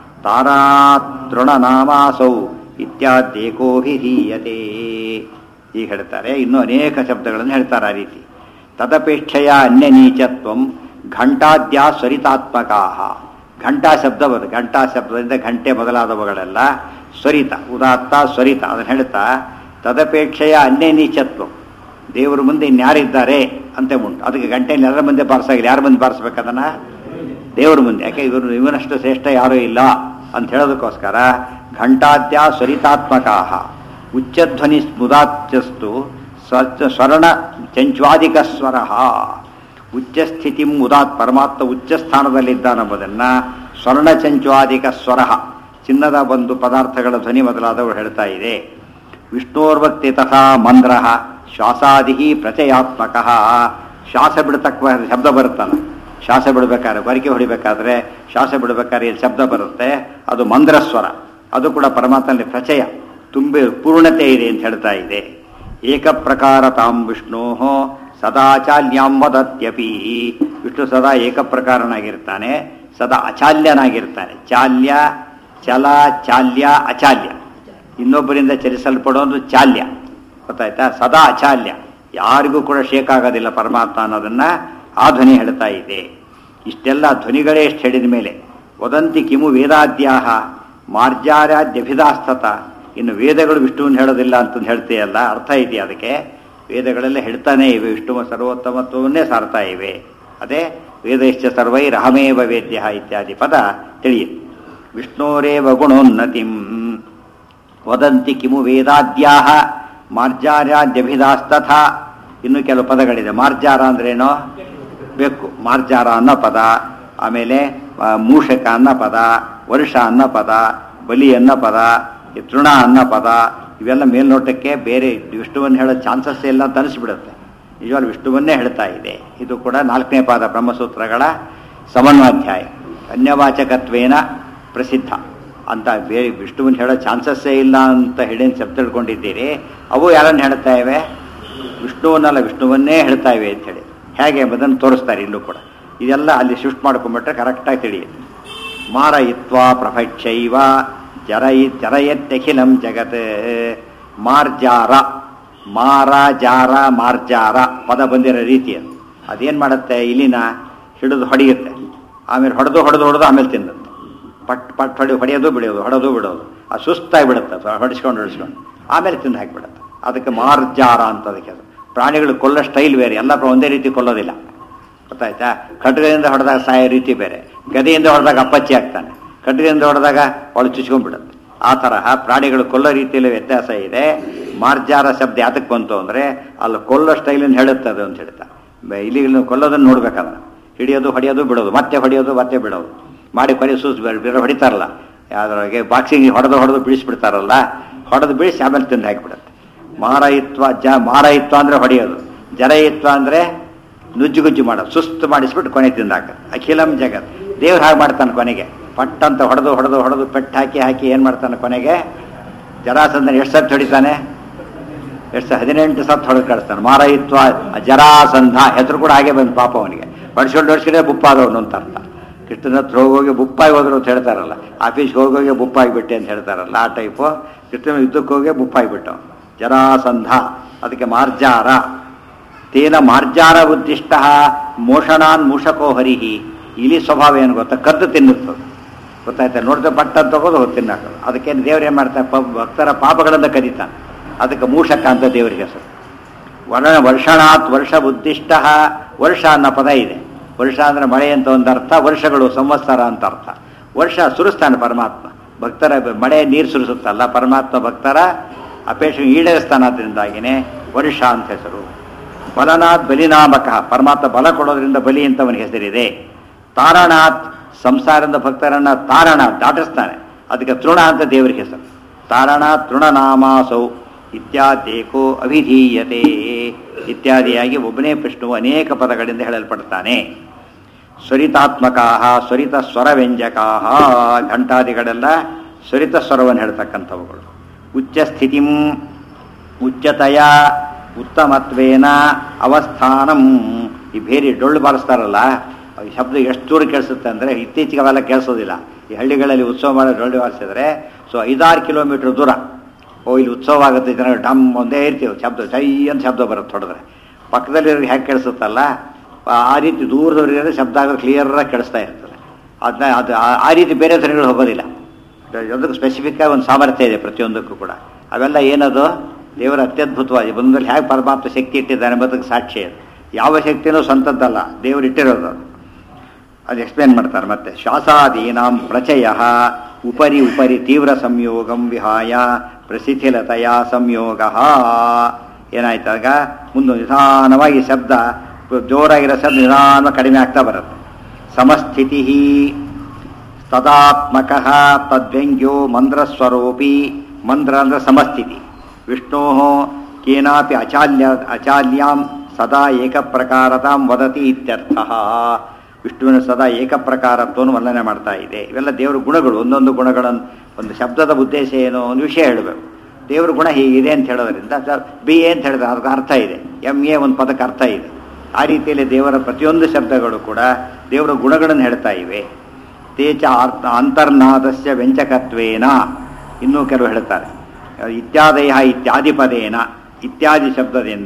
ತಾರಾತೃಣನಾಮಾಸೌ ಇತ್ಯಾದ್ಯೇಕೋಭಿಧೀಯತೆ ಈಗ ಹೇಳ್ತಾರೆ ಇನ್ನೂ ಅನೇಕ ಶಬ್ದಗಳನ್ನು ಹೇಳ್ತಾರೆ ಆ ರೀತಿ ತದಪೇಕ್ಷೆಯ ಅನ್ಯ ನೀಚತ್ವಂ ಘಂಟಾದ್ಯಾ ಸ್ವರಿತಾತ್ಮಕಾ ಘಂಟಾ ಶಬ್ದ ಬರುತ್ತೆ ಘಂಟಾ ಶಬ್ದದಿಂದ ಘಂಟೆ ಮೊದಲಾದವುಗಳೆಲ್ಲ ಸ್ವರಿತ ಉದಾತ್ತ ಸ್ವರಿತ ಅದನ್ನು ಹೇಳ್ತಾ ತದಪೇಕ್ಷೆಯ ಅನ್ಯ ನೀಚತ್ವ ದೇವರ ಮುಂದೆ ಇನ್ಯಾರಿದ್ದಾರೆ ಅಂತ ಉಂಟು ಅದಕ್ಕೆ ಗಂಟೆಯಲ್ಲಿ ಎಲ್ಲರ ಮುಂದೆ ಬಾರಿಸಾಗಿಲ್ಲ ಯಾರ ಮುಂದೆ ಬಾರಿಸ್ಬೇಕು ಅದನ್ನ ದೇವರ ಮುಂದೆ ಯಾಕೆ ಇವರು ಇವನಷ್ಟು ಶ್ರೇಷ್ಠ ಯಾರೂ ಇಲ್ಲ ಅಂತ ಹೇಳೋದಕ್ಕೋಸ್ಕರ ಘಂಟಾದ್ಯ ಸ್ವರಿತಾತ್ಮಕಾ ಉಚ್ಚಧ್ವನಿ ಸ್ಮುದಾತ್ಯಸ್ತು ಸ್ವ ಸ್ವರ್ಣ ಚಂಚ್ವಾದಿಕ ಸ್ವರ ಉಚ್ಚಸ್ಥಿತಿ ಉದಾತ್ ಪರಮಾತ್ಮ ಉಚ್ಚ ಸ್ಥಾನದಲ್ಲಿದ್ದಾನೆಂಬುದನ್ನು ಸ್ವರ್ಣ ಚಂಚ್ವಾದಿಕ ಸ್ವರ ಚಿನ್ನದ ಒಂದು ಪದಾರ್ಥಗಳ ಧ್ವನಿ ಮೊದಲಾದವರು ಹೇಳ್ತಾ ಇದೆ ವಿಷ್ಣೋರ್ವಕ್ತಿ ತಥಾ ಮಂದ್ರ ಶ್ವಾಸಾದಿ ಪ್ರಚಯಾತ್ಮಕ ಶ್ವಾಸ ಬಿಡತಕ್ಕ ಶಬ್ದ ಬರುತ್ತಲ್ಲ ಶ್ವಾಸ ಬಿಡಬೇಕಾದ್ರೆ ಬರಿಕೆ ಹೊಡಿಬೇಕಾದ್ರೆ ಶ್ವಾಸ ಬಿಡಬೇಕಾದ್ರೆ ಇಲ್ಲಿ ಶಬ್ದ ಬರುತ್ತೆ ಅದು ಮಂದ್ರಸ್ವರ ಅದು ಕೂಡ ಪರಮಾತ್ಮನಲ್ಲಿ ಪ್ರಚಯ ತುಂಬಿ ಪೂರ್ಣತೆ ಇದೆ ಅಂತ ಹೇಳ್ತಾ ಇದೆ ಏಕ ಪ್ರಕಾರ ತಾಂ ವಿಷ್ಣೋ ಸದಾ ಚಾಲ್ಯಾಂ ವದತ್ಯಪಿ ವಿಷ್ಣು ಸದಾ ಏಕಪ್ರಕಾರನಾಗಿರ್ತಾನೆ ಸದಾ ಅಚಾಲ್ಯನಾಗಿರ್ತಾನೆ ಚಾಲ್ಯ ಚಲ ಚಾಲ್ಯ ಅಚಾಲ್ಯ ಇನ್ನೊಬ್ಬರಿಂದ ಚಲಿಸಲ್ಪಡೋದು ಚಾಲ್ಯ ಗೊತ್ತಾಯ್ತಾ ಸದಾ ಅಚಾಲ್ಯ ಯಾರಿಗೂ ಕೂಡ ಶೇಕ್ ಆಗೋದಿಲ್ಲ ಪರಮಾತ್ಮ ಅನ್ನೋದನ್ನ ಆ ಧ್ವನಿ ಹೇಳ್ತಾ ಇದೆ ಇಷ್ಟೆಲ್ಲ ಧ್ವನಿಗಳೇ ಎಷ್ಟು ಹೇಳಿದ ಮೇಲೆ ವದಂತಿ ಕಿಮು ವೇದಾದ್ಯಾಹ ಮಾರ್ಜಾರ್ಯಾದ್ಯಭಿದಾಸ್ತತ ಇನ್ನು ವೇದಗಳು ವಿಷ್ಣುವನ್ನು ಹೇಳೋದಿಲ್ಲ ಅಂತಂದು ಹೇಳ್ತೀಯಲ್ಲ ಅರ್ಥ ಇದೆಯಾ ಅದಕ್ಕೆ ವೇದಗಳೆಲ್ಲ ಹೇಳ್ತಾನೇ ಇವೆ ವಿಷ್ಣುವ ಸರ್ವೋತ್ತಮತ್ವವನ್ನೇ ಸಾರ್ತಾ ಇವೆ ಅದೇ ವೇದಶ್ಚ ಸರ್ವೈರಹಮೇವ ವೇದ್ಯ ಇತ್ಯಾದಿ ಪದ ತಿಳಿಯಿತು ವಿಷ್ಣೋರೇವ ಗುಣೋನ್ನತಿಂ ವದಂತಿ ಕಿಮು ವೇದಾದ್ಯಾಹ ಮಾರ್ಜಾರ್ಯಾದ್ಯಭಿದಾಸ್ತಥ ಇನ್ನು ಕೆಲವು ಪದಗಳಿದೆ ಮಾರ್ಜಾರ ಅಂದ್ರೇನೋ ಬೆಕ್ಕು ಮಾರ್ಜಾರ ಅನ್ನೋ ಪದ ಆಮೇಲೆ ಆ, ಮೂಷಕ ಅನ್ನೋ ಪದ ವರ್ಷ ಅನ್ನೋ ಪದ ಬಲಿ ಅನ್ನೋ ಪದ ಈ ತೃಣ ಅನ್ನೋ ಪದ ಇವೆಲ್ಲ ಮೇಲ್ನೋಟಕ್ಕೆ ಬೇರೆ ವಿಷ್ಣುವನ್ನು ಹೇಳೋ ಚಾನ್ಸಸ್ ಇಲ್ಲ ಅಂತ ಅನಿಸ್ಬಿಡುತ್ತೆ ನಿಜವಾಗ್ಲೂ ವಿಷ್ಣುವನ್ನೇ ಹೇಳ್ತಾ ಇದೆ ಇದು ಕೂಡ ನಾಲ್ಕನೇ ಪಾದ ಬ್ರಹ್ಮಸೂತ್ರಗಳ ಸಮನ್ವಾಧ್ಯಾಯ ಅನ್ಯವಾಚಕತ್ವೇನ ಪ್ರಸಿದ್ಧ ಅಂತ ಬೇರೆ ವಿಷ್ಣುವನ್ನ ಹೇಳೋ ಚಾನ್ಸಸ್ಸೇ ಇಲ್ಲ ಅಂತ ಹೇಳಿ ಶಬ್ದ ತಿಳ್ಕೊಂಡಿದ್ದೀರಿ ಅವು ಯಾರನ್ನು ಹೇಳ್ತಾ ಇವೆ ವಿಷ್ಣುವನ್ನಲ್ಲ ವಿಷ್ಣುವನ್ನೇ ಹೇಳ್ತಾ ಇವೆ ಅಂತ ಹೇಳಿ ಹೇಗೆ ಎಂಬುದನ್ನು ತೋರಿಸ್ತಾರೆ ಇಲ್ಲೂ ಕೂಡ ಇದೆಲ್ಲ ಅಲ್ಲಿ ಶಿಫ್ಟ್ ಮಾಡ್ಕೊಂಡ್ಬಿಟ್ರೆ ಕರೆಕ್ಟಾಗಿ ತಿಳಿಯುತ್ತೆ ಮಾರಯಿತ್ವಾ ಪ್ರಭಕ್ಷೈವ ಜರಯಿ ಜರಯತ್ಯಖಿಲಂ ಜಗತ್ ಮಾರ್ಜಾರ ಮಾರ ಜಾರ ಮಾರ್ಜಾರ ಪದ ಬಂದಿರೋ ರೀತಿ ಅದು ಅದೇನು ಮಾಡುತ್ತೆ ಇಲ್ಲಿನ ಹಿಡಿದು ಹೊಡೆಯುತ್ತೆ ಆಮೇಲೆ ಹೊಡೆದು ಹೊಡೆದು ಹೊಡೆದು ಆಮೇಲೆ ತಿನ್ನುತ್ತೆ ಪಟ್ ಪಟ್ ಹೊಡಿ ಹೊಡೆಯೋದು ಬಿಡೋದು ಹೊಡೆದು ಬಿಡೋದು ಅದು ಸುಸ್ತಾಗಿ ಬಿಡುತ್ತೆ ಅದು ಹೊಡಿಸ್ಕೊಂಡು ಹೊಡಿಸ್ಕೊಂಡು ಆಮೇಲೆ ತಿಂದು ಹಾಕಿಬಿಡುತ್ತೆ ಅದಕ್ಕೆ ಮಾರ್ಜಾರ ಅಂತ ಅದಕ್ಕೆ ಅದು ಪ್ರಾಣಿಗಳು ಕೊಲ್ಲೋ ಸ್ಟೈಲ್ ಬೇರೆ ಎಲ್ಲ ಒಂದೇ ರೀತಿ ಕೊಲ್ಲೋದಿಲ್ಲ ಗೊತ್ತಾಯ್ತಾ ಖಡ್ಗದಿಂದ ಹೊಡೆದಾಗ ಸಾಯೋ ರೀತಿ ಬೇರೆ ಗದೆಯಿಂದ ಹೊಡೆದಾಗ ಅಪ್ಪಚ್ಚಿ ಆಗ್ತಾನೆ ಖಡ್ಗದಿಂದ ಹೊಡೆದಾಗ ಒಳ ಚುಚ್ಕೊಂಡ್ಬಿಡುತ್ತೆ ಆ ತರಹ ಪ್ರಾಣಿಗಳು ಕೊಲ್ಲೋ ರೀತಿಯಲ್ಲಿ ವ್ಯತ್ಯಾಸ ಇದೆ ಮಾರ್ಜಾರ ಶಬ್ದ ಯಾತಕ್ಕೆ ಬಂತು ಅಂದರೆ ಅಲ್ಲಿ ಕೊಲ್ಲೋ ಸ್ಟೈಲನ್ನು ಹೇಳುತ್ತೆ ಅದು ಅಂತ ಹೇಳ್ತಾ ಬ- ಇಲ್ಲಿ ಇಲ್ಲಿ ಕೊಲ್ಲೋದನ್ನು ನೋಡ್ಬೇಕಲ್ಲ ಹಿಡಿಯೋದು ಹೊಡೆಯೋದು ಬಿಡೋದು ಮತ್ತೆ ಹೊಡೆಯೋದು ಮತ್ತೆ ಬಿಡೋದು ಮಾಡಿ ಕೊನೆ ಸೂಸ್ ಬೇರೆ ಹೊಡಿತಾರಲ್ಲ ಯಾವ್ದ್ರೊಳಗೆ ಬಾಕ್ಸಿಂಗ್ ಹೊಡೆದು ಹೊಡೆದು ಬಿಡಿಸ್ಬಿಡ್ತಾರಲ್ಲ ಹೊಡೆದು ಬಿಡಿಸಿ ಆಮೇಲೆ ತಿಂದು ಹಾಕಿಬಿಡುತ್ತೆ ಮಾರಾಯಿತ್ವ ಜ ಮಾರಾಯಿತ್ವ ಅಂದರೆ ಹೊಡೆಯೋದು ಜರಯಿತ್ವ ಅಂದರೆ ನುಜ್ಜುಗುಜ್ಜು ಮಾಡೋದು ಸುಸ್ತು ಮಾಡಿಸ್ಬಿಟ್ಟು ಕೊನೆ ತಿಂದಾಕ ಅಖಿಲಂ ಜಗತ್ ದೇವ್ರು ಹಾಗೆ ಮಾಡ್ತಾನೆ ಕೊನೆಗೆ ಪಟ್ ಅಂತ ಹೊಡೆದು ಹೊಡೆದು ಹೊಡೆದು ಪೆಟ್ಟು ಹಾಕಿ ಹಾಕಿ ಏನು ಮಾಡ್ತಾನೆ ಕೊನೆಗೆ ಜರಾಸಂದನ ಎಷ್ಟು ಸತ್ತು ಹೊಡಿತಾನೆ ಎಷ್ಟು ಸ- ಹದಿನೆಂಟು ಸತ್ತು ಹೊಡೆದು ಕಳಿಸ್ತಾನೆ ಮಾರಾಯಿತ್ವ ಜರಾಸಂಧ ಹೆಸರು ಕೂಡ ಹಾಗೆ ಬಂದು ಪಾಪ ಅವನಿಗೆ ಬಡಿಸ್ಕೊಂಡು ಹೊಡಿಸಿದ್ರೆ ಬುಪ್ಪಾದವನು ಅಂತ ಅರ್ಥ ಕೃಷ್ಣನ ಹತ್ರ ಹೋಗೋಗಿ ಬುಪ್ಪಾಗಿ ಹೋದ್ರು ಅಂತ ಹೇಳ್ತಾರಲ್ಲ ಆಫೀಸ್ಗೆ ಹೋಗೋಗಿ ಬುಪ್ಪಾಗಿಬಿಟ್ಟೆ ಅಂತ ಹೇಳ್ತಾರಲ್ಲ ಆ ಟೈಪು ಕೃಷ್ಣನ ಯುದ್ಧಕ್ಕೆ ಹೋಗಿ ಬುಪ್ಪಾಗಿಬಿಟ್ಟು ಜರಾಸಂಧ ಅದಕ್ಕೆ ಮಾರ್ಜಾರ ತೇನ ಮಾರ್ಜಾರ ಉದ್ದಿಷ್ಟ ಮೋಷಣಾನ್ ಮೂಷಕೋ ಹರಿಹಿ ಇಲಿ ಸ್ವಭಾವ ಏನು ಗೊತ್ತಾ ಕದ್ದು ತಿನ್ನುತ್ತದೆ ಗೊತ್ತಾಯ್ತಾ ನೋಡಿದ್ರೆ ಬಟ್ಟ ತಗೋದು ಹೋಗಿ ತಿನ್ನಾಕೋದು ಅದಕ್ಕೆ ದೇವ್ರು ಏನು ಮಾಡ್ತಾರೆ ಪ ಭಕ್ತರ ಪಾಪಗಳಿಂದ ಕದೀತಾನೆ ಅದಕ್ಕೆ ಮೂಷಕ ಅಂತ ದೇವರಿಗೆ ಹೆಸರು ವರ ವರ್ಷಣಾತ್ ವರ್ಷ ಉದ್ದಿಷ್ಟ ವರ್ಷ ಅನ್ನೋ ಪದ ಇದೆ ವರ್ಷ ಅಂದ್ರೆ ಮಳೆ ಅಂತ ಒಂದು ಅರ್ಥ ವರ್ಷಗಳು ಸಂವತ್ಸರ ಅಂತ ಅರ್ಥ ವರ್ಷ ಸುರಿಸ್ತಾನೆ ಪರಮಾತ್ಮ ಭಕ್ತರ ಮಳೆ ನೀರು ಸುರಿಸುತ್ತಲ್ಲ ಪರಮಾತ್ಮ ಭಕ್ತರ ಅಪೇಕ್ಷೆ ಈಡೇರಿಸ್ತಾನಾದ್ರಿಂದಾಗಿನೇ ವರ್ಷ ಅಂತ ಹೆಸರು ಬಲನಾಥ್ ಬಲಿನಾಮಕ ಪರಮಾತ್ಮ ಬಲ ಕೊಡೋದ್ರಿಂದ ಬಲಿ ಅಂತ ಅವನಿಗೆ ಹೆಸರಿದೆ ತಾರಣಾಥ್ ಸಂಸಾರದ ಭಕ್ತರನ್ನ ತಾರಣ ದಾಟಿಸ್ತಾನೆ ಅದಕ್ಕೆ ತೃಣ ಅಂತ ದೇವರಿಗೆ ಹೆಸರು ತಾರಣ ತೃಣನಾಮಾಸೌ ಇತ್ಯಾದೇಕೋ ಅವಿಧೀಯತೆ ಇತ್ಯಾದಿಯಾಗಿ ಒಬ್ಬನೇ ವಿಷ್ಣುವು ಅನೇಕ ಪದಗಳಿಂದ ಹೇಳಲ್ಪಡ್ತಾನೆ ಸ್ವರಿತಾತ್ಮಕ ಸ್ವರಿತ ಸ್ವರವ್ಯಂಜಕಾ ಘಂಟಾದಿಗಳೆಲ್ಲ ಸ್ವರಿತ ಸ್ವರವನ್ನು ಹೇಳ್ತಕ್ಕಂಥವುಗಳು ಉಚ್ಚ ಸ್ಥಿತಿಂ ಉಚ್ಚತೆಯ ಉತ್ತಮತ್ವೇನ ಅವಸ್ಥಾನಂ ಈ ಬೇರೆ ಡೊಳ್ಳು ಬಾರಿಸ್ತಾರಲ್ಲ ಈ ಶಬ್ದ ಎಷ್ಟು ದೂರ ಕೇಳಿಸುತ್ತೆ ಅಂದರೆ ಇತ್ತೀಚೆಗೆ ಅವೆಲ್ಲ ಕೇಳಿಸೋದಿಲ್ಲ ಈ ಹಳ್ಳಿಗಳಲ್ಲಿ ಉತ್ಸವ ಮಾಡೋ ಡೊಳ್ಳು ಬಾರಿಸಿದ್ರೆ ಸೊ ಐದಾರು ಕಿಲೋಮೀಟ್ರ್ ದೂರ ಓ ಇಲ್ಲಿ ಉತ್ಸವ ಆಗುತ್ತೆ ಜನ ಡಮ್ ಒಂದೇ ಇರ್ತೀವಿ ಶಬ್ದ ಜೈ ಅಂತ ಶಬ್ದ ಬರುತ್ತೆ ಹೊಡೆದ್ರೆ ಪಕ್ಕದಲ್ಲಿರೋರಿಗೆ ಹೇಗೆ ಕೇಳಿಸುತ್ತಲ್ಲ ಆ- ಆ ರೀತಿ ದೂರದವರಿಗೆ ಶಬ್ದ ಆಗೋದು ಕ್ಲಿಯರಾಗಿ ಕೇಳಿಸ್ತಾ ಇರ್ತದೆ ಅದನ್ನ ಅದು ಆ- ಆ ರೀತಿ ಬೇರೆ ಧ್ವನಿಗಳು ಹೋಗೋದಿಲ್ಲ ಅದಕ್ಕೆ ಸ್ಪೆಸಿಫಿಕ್ ಆಗಿ ಒಂದು ಸಾಮರ್ಥ್ಯ ಇದೆ ಪ್ರತಿಯೊಂದಕ್ಕೂ ಕೂಡ ಅವೆಲ್ಲ ಏನದು ದೇವರ ಅತ್ಯದ್ಭುತವಾಗಿ ಬಂದಲ್ಲಿ ಹೇಗೆ ಪರಮಾತ್ಮ ಶಕ್ತಿ ಇಟ್ಟಿದ್ದಾನೆ ಎಂಬುದಕ್ಕೆ ಸಾಕ್ಷಿ ಅದು ಯಾವ ಶಕ್ತಿನೂ ಸ್ವಂತದ್ದಲ್ಲ ದೇವರು ಇಟ್ಟಿರೋದು ಅದು ಅದು ಎಕ್ಸ್ಪ್ಲೇನ್ ಮಾಡ್ತಾರೆ ಮತ್ತೆ ಶ್ವಾಸಾದೀನಾಂ ಪ್ರಚಯ ಉಪರಿ ಉಪರಿ ತೀವ್ರ ಸಂಯೋಗಂ ವಿಹಾಯ ಪ್ರಸಿದ್ಧಿಲತೆಯ ಸಂಯೋಗ ಏನಾಯ್ತಾಗ ಮುಂದೆ ನಿಧಾನವಾಗಿ ಶಬ್ದ ಜೋರಾಗಿರೋ ಶಬ್ದ ನಿಧಾನವಾಗಿ ಕಡಿಮೆ ಆಗ್ತಾ ಬರುತ್ತೆ ಸಮಸ್ಥಿತಿ ತದಾತ್ಮಕ ತದ್ವ್ಯಂಗ್ಯೋ ಮಂದ್ರಸ್ವರೂಪಿ ಮಂದ್ರ ಅಂದ್ರೆ ಸಮಸ್ಥಿತಿ ವಿಷ್ಣೋ ಕೇನಾಪಿ ಅಚಾಲ್ಯ ಅಚಾಲ್ಯಾಂ ಸದಾ ಏಕಪ್ರಕಾರತಾಂ ವದತಿ ಇತ್ಯರ್ಥ ವಿಷ್ಣುವಿನ ಸದಾ ಏಕಪ್ರಕಾರತ್ವವನ್ನು ವರ್ಣನೆ ಮಾಡ್ತಾ ಇದೆ ಇವೆಲ್ಲ ದೇವರ ಗುಣಗಳು ಒಂದೊಂದು ಗುಣಗಳನ್ನು ಒಂದು ಶಬ್ದದ ಉದ್ದೇಶ ಏನು ಒಂದು ವಿಷಯ ಹೇಳಬೇಕು ದೇವರ ಗುಣ ಹೀಗಿದೆ ಅಂತ ಹೇಳೋದ್ರಿಂದ ಬಿ ಎ ಅಂತ ಹೇಳಿದ್ರೆ ಅದಕ್ಕೆ ಅರ್ಥ ಇದೆ ಎಮ್ ಎ ಒಂದು ಪದಕ್ಕೆ ಅರ್ಥ ಇದೆ ಆ ರೀತಿಯಲ್ಲಿ ದೇವರ ಪ್ರತಿಯೊಂದು ಶಬ್ದಗಳು ಕೂಡ ದೇವರ ಗುಣಗಳನ್ನು ಹೇಳ್ತಾ ಇವೆ ತೇಚ ಅರ್ಥ ಅಂತರ್ನಾದಸ್ಯ ವ್ಯಂಜಕತ್ವೇನ ಇನ್ನೂ ಕೆಲವು ಹೇಳ್ತಾರೆ ಇತ್ಯಾದಯ ಇತ್ಯಾದಿ ಪದೇನ ಇತ್ಯಾದಿ ಶಬ್ದದಿಂದ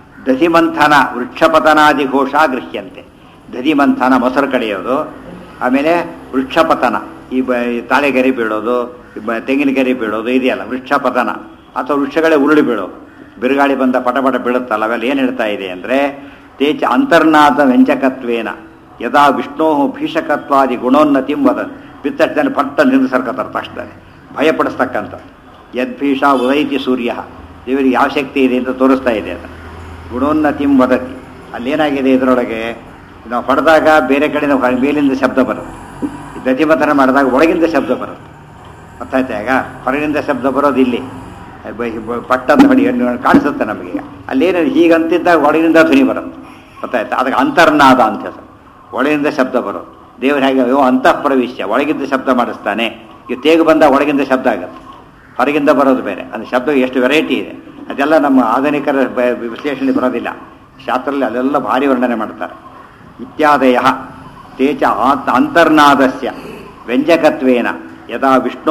ದಧಿಮಂಥನ ವೃಕ್ಷಪತನಾದಿ ಘೋಷ ಗೃಹ್ಯಂತೆ ದಧಿಮಂಥನ ಮೊಸರು ಕಡಿಯೋದು ಆಮೇಲೆ ವೃಕ್ಷಪತನ ಈ ಬ ಈ ತಾಳೆಗೆರೆ ಬೀಳೋದು ಈ ಬ- ತೆಂಗಿನ ಗರಿ ಬೀಳೋದು ಇದೆಯಲ್ಲ ವೃಕ್ಷಪತನ ಅಥವಾ ವೃಕ್ಷಗಳೇ ಉರುಳಿ ಬೀಳೋದು ಬಿರುಗಾಳಿ ಬಂದ ಪಟಪಟ ಬೀಳುತ್ತಲ್ಲ ಅವೆಲ್ಲ ಏನು ಹೇಳ್ತಾ ಇದೆ ಅಂದರೆ ತೇಚ ಅಂತರ್ನಾಥ ವ್ಯಂಜಕತ್ವೇನ ಯದಾ ವಿಷ್ಣೋ ಭೀಷಕತ್ವಾದಿ ಗುಣೋನ್ನತಿಂ ವದನ್ ಬಿತ್ತಟ್ಟದಲ್ಲಿ ಪಟ್ಟ ನಿಂದಿಸರ್ಕತ್ತಾರೆ ತಕ್ಷಣ ಭಯಪಡಿಸ್ತಕ್ಕಂಥ ಯದ್ಭೀಷ ಉದೈತಿ ಸೂರ್ಯ ದೇವರಿಗೆ ಯಾವ ಶಕ್ತಿ ಇದೆ ಅಂತ ತೋರಿಸ್ತಾ ಇದೆ ಅದು ಗುಣೋನ್ನತಿಂ ವದತಿ ಅಲ್ಲೇನಾಗಿದೆ ಇದರೊಳಗೆ ನಾವು ಹೊಡೆದಾಗ ಬೇರೆ ಕಡೆ ನಾವು ಮೇಲಿಂದ ಶಬ್ದ ಬರುತ್ತೆ ಈ ದತಿಮತನ ಮಾಡಿದಾಗ ಒಳಗಿಂದ ಶಬ್ದ ಬರುತ್ತೆ ಗೊತ್ತಾಯ್ತಾ ಈಗ ಹೊರಗಿಂದ ಶಬ್ದ ಬರೋದು ಇಲ್ಲಿ ಬ- ಬ- ಪಟ್ಟಂತ ಹೊಡಿ ಕಾಣಿಸುತ್ತೆ ನಮಗೆ ಅಲ್ಲೇನು ಹೀಗಂತಿದ್ದಾಗ ಒಳಗಿನಿಂದ ಧ್ವನಿ ಬರುತ್ತೆ ಗೊತ್ತಾಯ್ತಾ ಅದಕ್ಕೆ ಅಂತರ್ನಾದ ಅಂತ ಹೆಸರು ಒಳಗಿಂದ ಶಬ್ದ ಬರೋದು ದೇವ್ರು ಹೇಗೆ ಅಯ್ಯೋ ಅಂತಃಪ್ರವಿಶ್ಯ ಒಳಗಿಂದ ಶಬ್ದ ಮಾಡಿಸ್ತಾನೆ ಈಗ ತೇಗು ಬಂದ ಒಳಗಿಂದ ಶಬ್ದ ಆಗುತ್ತೆ ಹೊರಗಿಂದ ಬರೋದು ಬೇರೆ ಅದು ಶಬ್ದ ಎಷ್ಟು ವೆರೈಟಿ ಇದೆ ಅದೆಲ್ಲ ನಮ್ಮ ಆಧುನಿಕರ ಬ- ವಿಶ್ಲೇಷಣೆ ಬರೋದಿಲ್ಲ ಶಾಸ್ತ್ರದಲ್ಲಿ ಅಲ್ಲೆಲ್ಲ ಭಾರಿ ವರ್ಣನೆ ಮಾಡ್ತಾರೆ ಇತ್ಯಾದಯ ತೇಚ ಆತ್- ಅಂತರ್ನಾದಸ್ಯ ವ್ಯಂಜಕತ್ವೇನ ಯದಾ ವಿಷ್ಣೋ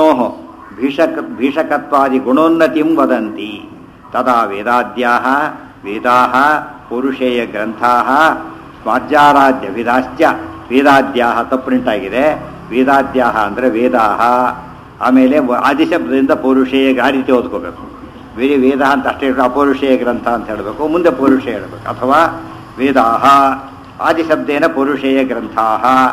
ಭೀಷಕ ಭೀಷಕತ್ವಾದಿ ಗುಣೋನ್ನತಿಂ ವದಂತಿ ತದಾ ವೇದಾದ್ಯಾ ವೇದಾ ಪೌರುಷೇಯ ಗ್ರಂಥಾ ಸ್ವಾರ್ಜಾರಾಧ್ಯ ವಿಧಾಶ್ಚ ವೇದಾದ್ಯಾ ತಪ್ಪುಂಟಾಗಿದೆ ವೇದಾದ್ಯಾ ಅಂದರೆ ವೇದಾ ಆಮೇಲೆ ವ- ಆದಿಶಬ್ದದಿಂದ ಪೌರುಷೇಯ ಆ ರೀತಿ ಓದ್ಕೋಬೇಕು ವೇದ ವೇದ ಅಂತ ಅಷ್ಟೇ ಇಟ್ಟು ಅಪೌರುಷೇಯ ಗ್ರಂಥ ಅಂತ ಹೇಳಬೇಕು ಮುಂದೆ ಪೌರುಷೇಯ ಹೇಳಬೇಕು ಅಥವಾ ವೇದಾ ಆದಿಶಬ್ದೇನ ಪೌರುಷೇಯ ಗ್ರಂಥಾ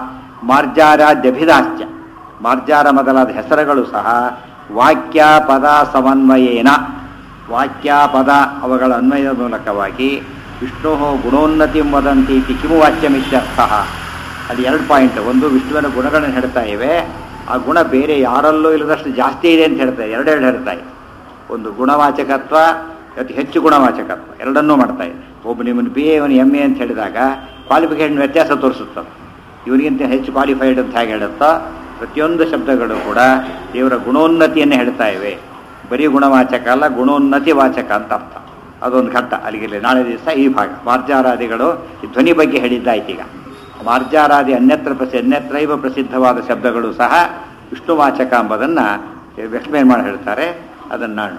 ಮಾರ್ಜಾರಾದ್ಯಭಿಧಾಶ್ಚ ಮಾರ್ಜಾರ ಮೊದಲಾದ ಹೆಸರುಗಳು ಸಹ ವಾಕ್ಯ ಪದ ಸಮನ್ವಯೇನ ವಾಕ್ಯ ಪದ ಅವುಗಳ ಅನ್ವಯದ ಮೂಲಕವಾಗಿ ವಿಷ್ಣು ಗುಣೋನ್ನತಿ ವದಂತಿ ಇತಿ ಕಿಮು ವಾಕ್ಯಮಿತ್ಯರ್ಥ ಅದು ಎರಡು ಪಾಯಿಂಟ್ ಒಂದು ವಿಷ್ಣುವಿನ ಗುಣಗಳನ್ನು ಹೇಳ್ತಾ ಇವೆ ಆ ಗುಣ ಬೇರೆ ಯಾರಲ್ಲೂ ಇಲ್ಲದಷ್ಟು ಜಾಸ್ತಿ ಇದೆ ಅಂತ ಹೇಳ್ತಾರೆ ಎರಡೆರಡು ಹೇಳ್ತಾ ಇದೆ ಒಂದು ಗುಣವಾಚಕತ್ವ ಅತಿ ಹೆಚ್ಚು ಗುಣವಾಚಕತ್ವ ಎರಡನ್ನೂ ಮಾಡ್ತಾ ಇದೆ ಒಬ್ಬ ನಿಮ್ಮನ್ನು ಬಿ ಎ ಇವನು ಎಮ್ ಎ ಅಂತ ಹೇಳಿದಾಗ ಕ್ವಾಲಿಫಿಕೇಷನ್ ವ್ಯತ್ಯಾಸ ತೋರಿಸುತ್ತದೆ ಇವನಿಗಿಂತ ಹೆಚ್ಚು ಕ್ವಾಲಿಫೈಡ್ ಅಂತ ಹೇಗೆ ಹೇಳುತ್ತೋ ಪ್ರತಿಯೊಂದು ಶಬ್ದಗಳು ಕೂಡ ದೇವರ ಗುಣೋನ್ನತಿಯನ್ನು ಹೇಳ್ತಾ ಇವೆ ಬರೀ ಗುಣವಾಚಕ ಅಲ್ಲ ಗುಣೋನ್ನತಿ ವಾಚಕ ಅಂತ ಅರ್ಥ ಅದೊಂದು ಘಟ್ಟ ಅಲ್ಲಿಗೆ ನಾಳೆ ದಿವಸ ಈ ಭಾಗ ಮಾರ್ಜಾರಾದಿಗಳು ಈ ಧ್ವನಿ ಬಗ್ಗೆ ಹೇಳಿದ್ದಾಯ್ತು ಈಗ ಮಾರ್ಜಾರಾದಿ ಅನ್ಯತ್ರ ಪ್ರಸಿ ಅನ್ಯತ್ರೈವ ಪ್ರಸಿದ್ಧವಾದ ಶಬ್ದಗಳು ಸಹ ವಿಷ್ಣುವಾಚಕ ಎಂಬುದನ್ನು ಎಕ್ಸ್ಪ್ಲೇನ್ ಮಾಡಿ ಹೇಳ್ತಾರೆ ಅದನ್ನು ನಾನು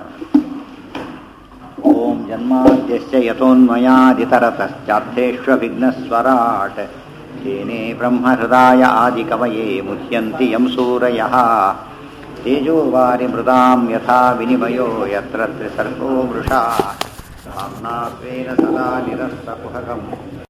ಓಂ ಜನ್ಮಾದ್ಯಸ್ಯ ಯಥೋನ್ಮಯಾದಿತರತಶ್ಚಾರ್ಥೇष्वभिघ्नस्वराट् तेने ब्रह्महृदाय आदिकवये मुह्यन्ति यं सूरयः तेजोवारि मृदां यथा विनिमयो यत्र त्रिसर्गो मृषा धाम्ना स्वेन सदा निरस्तकुहकम्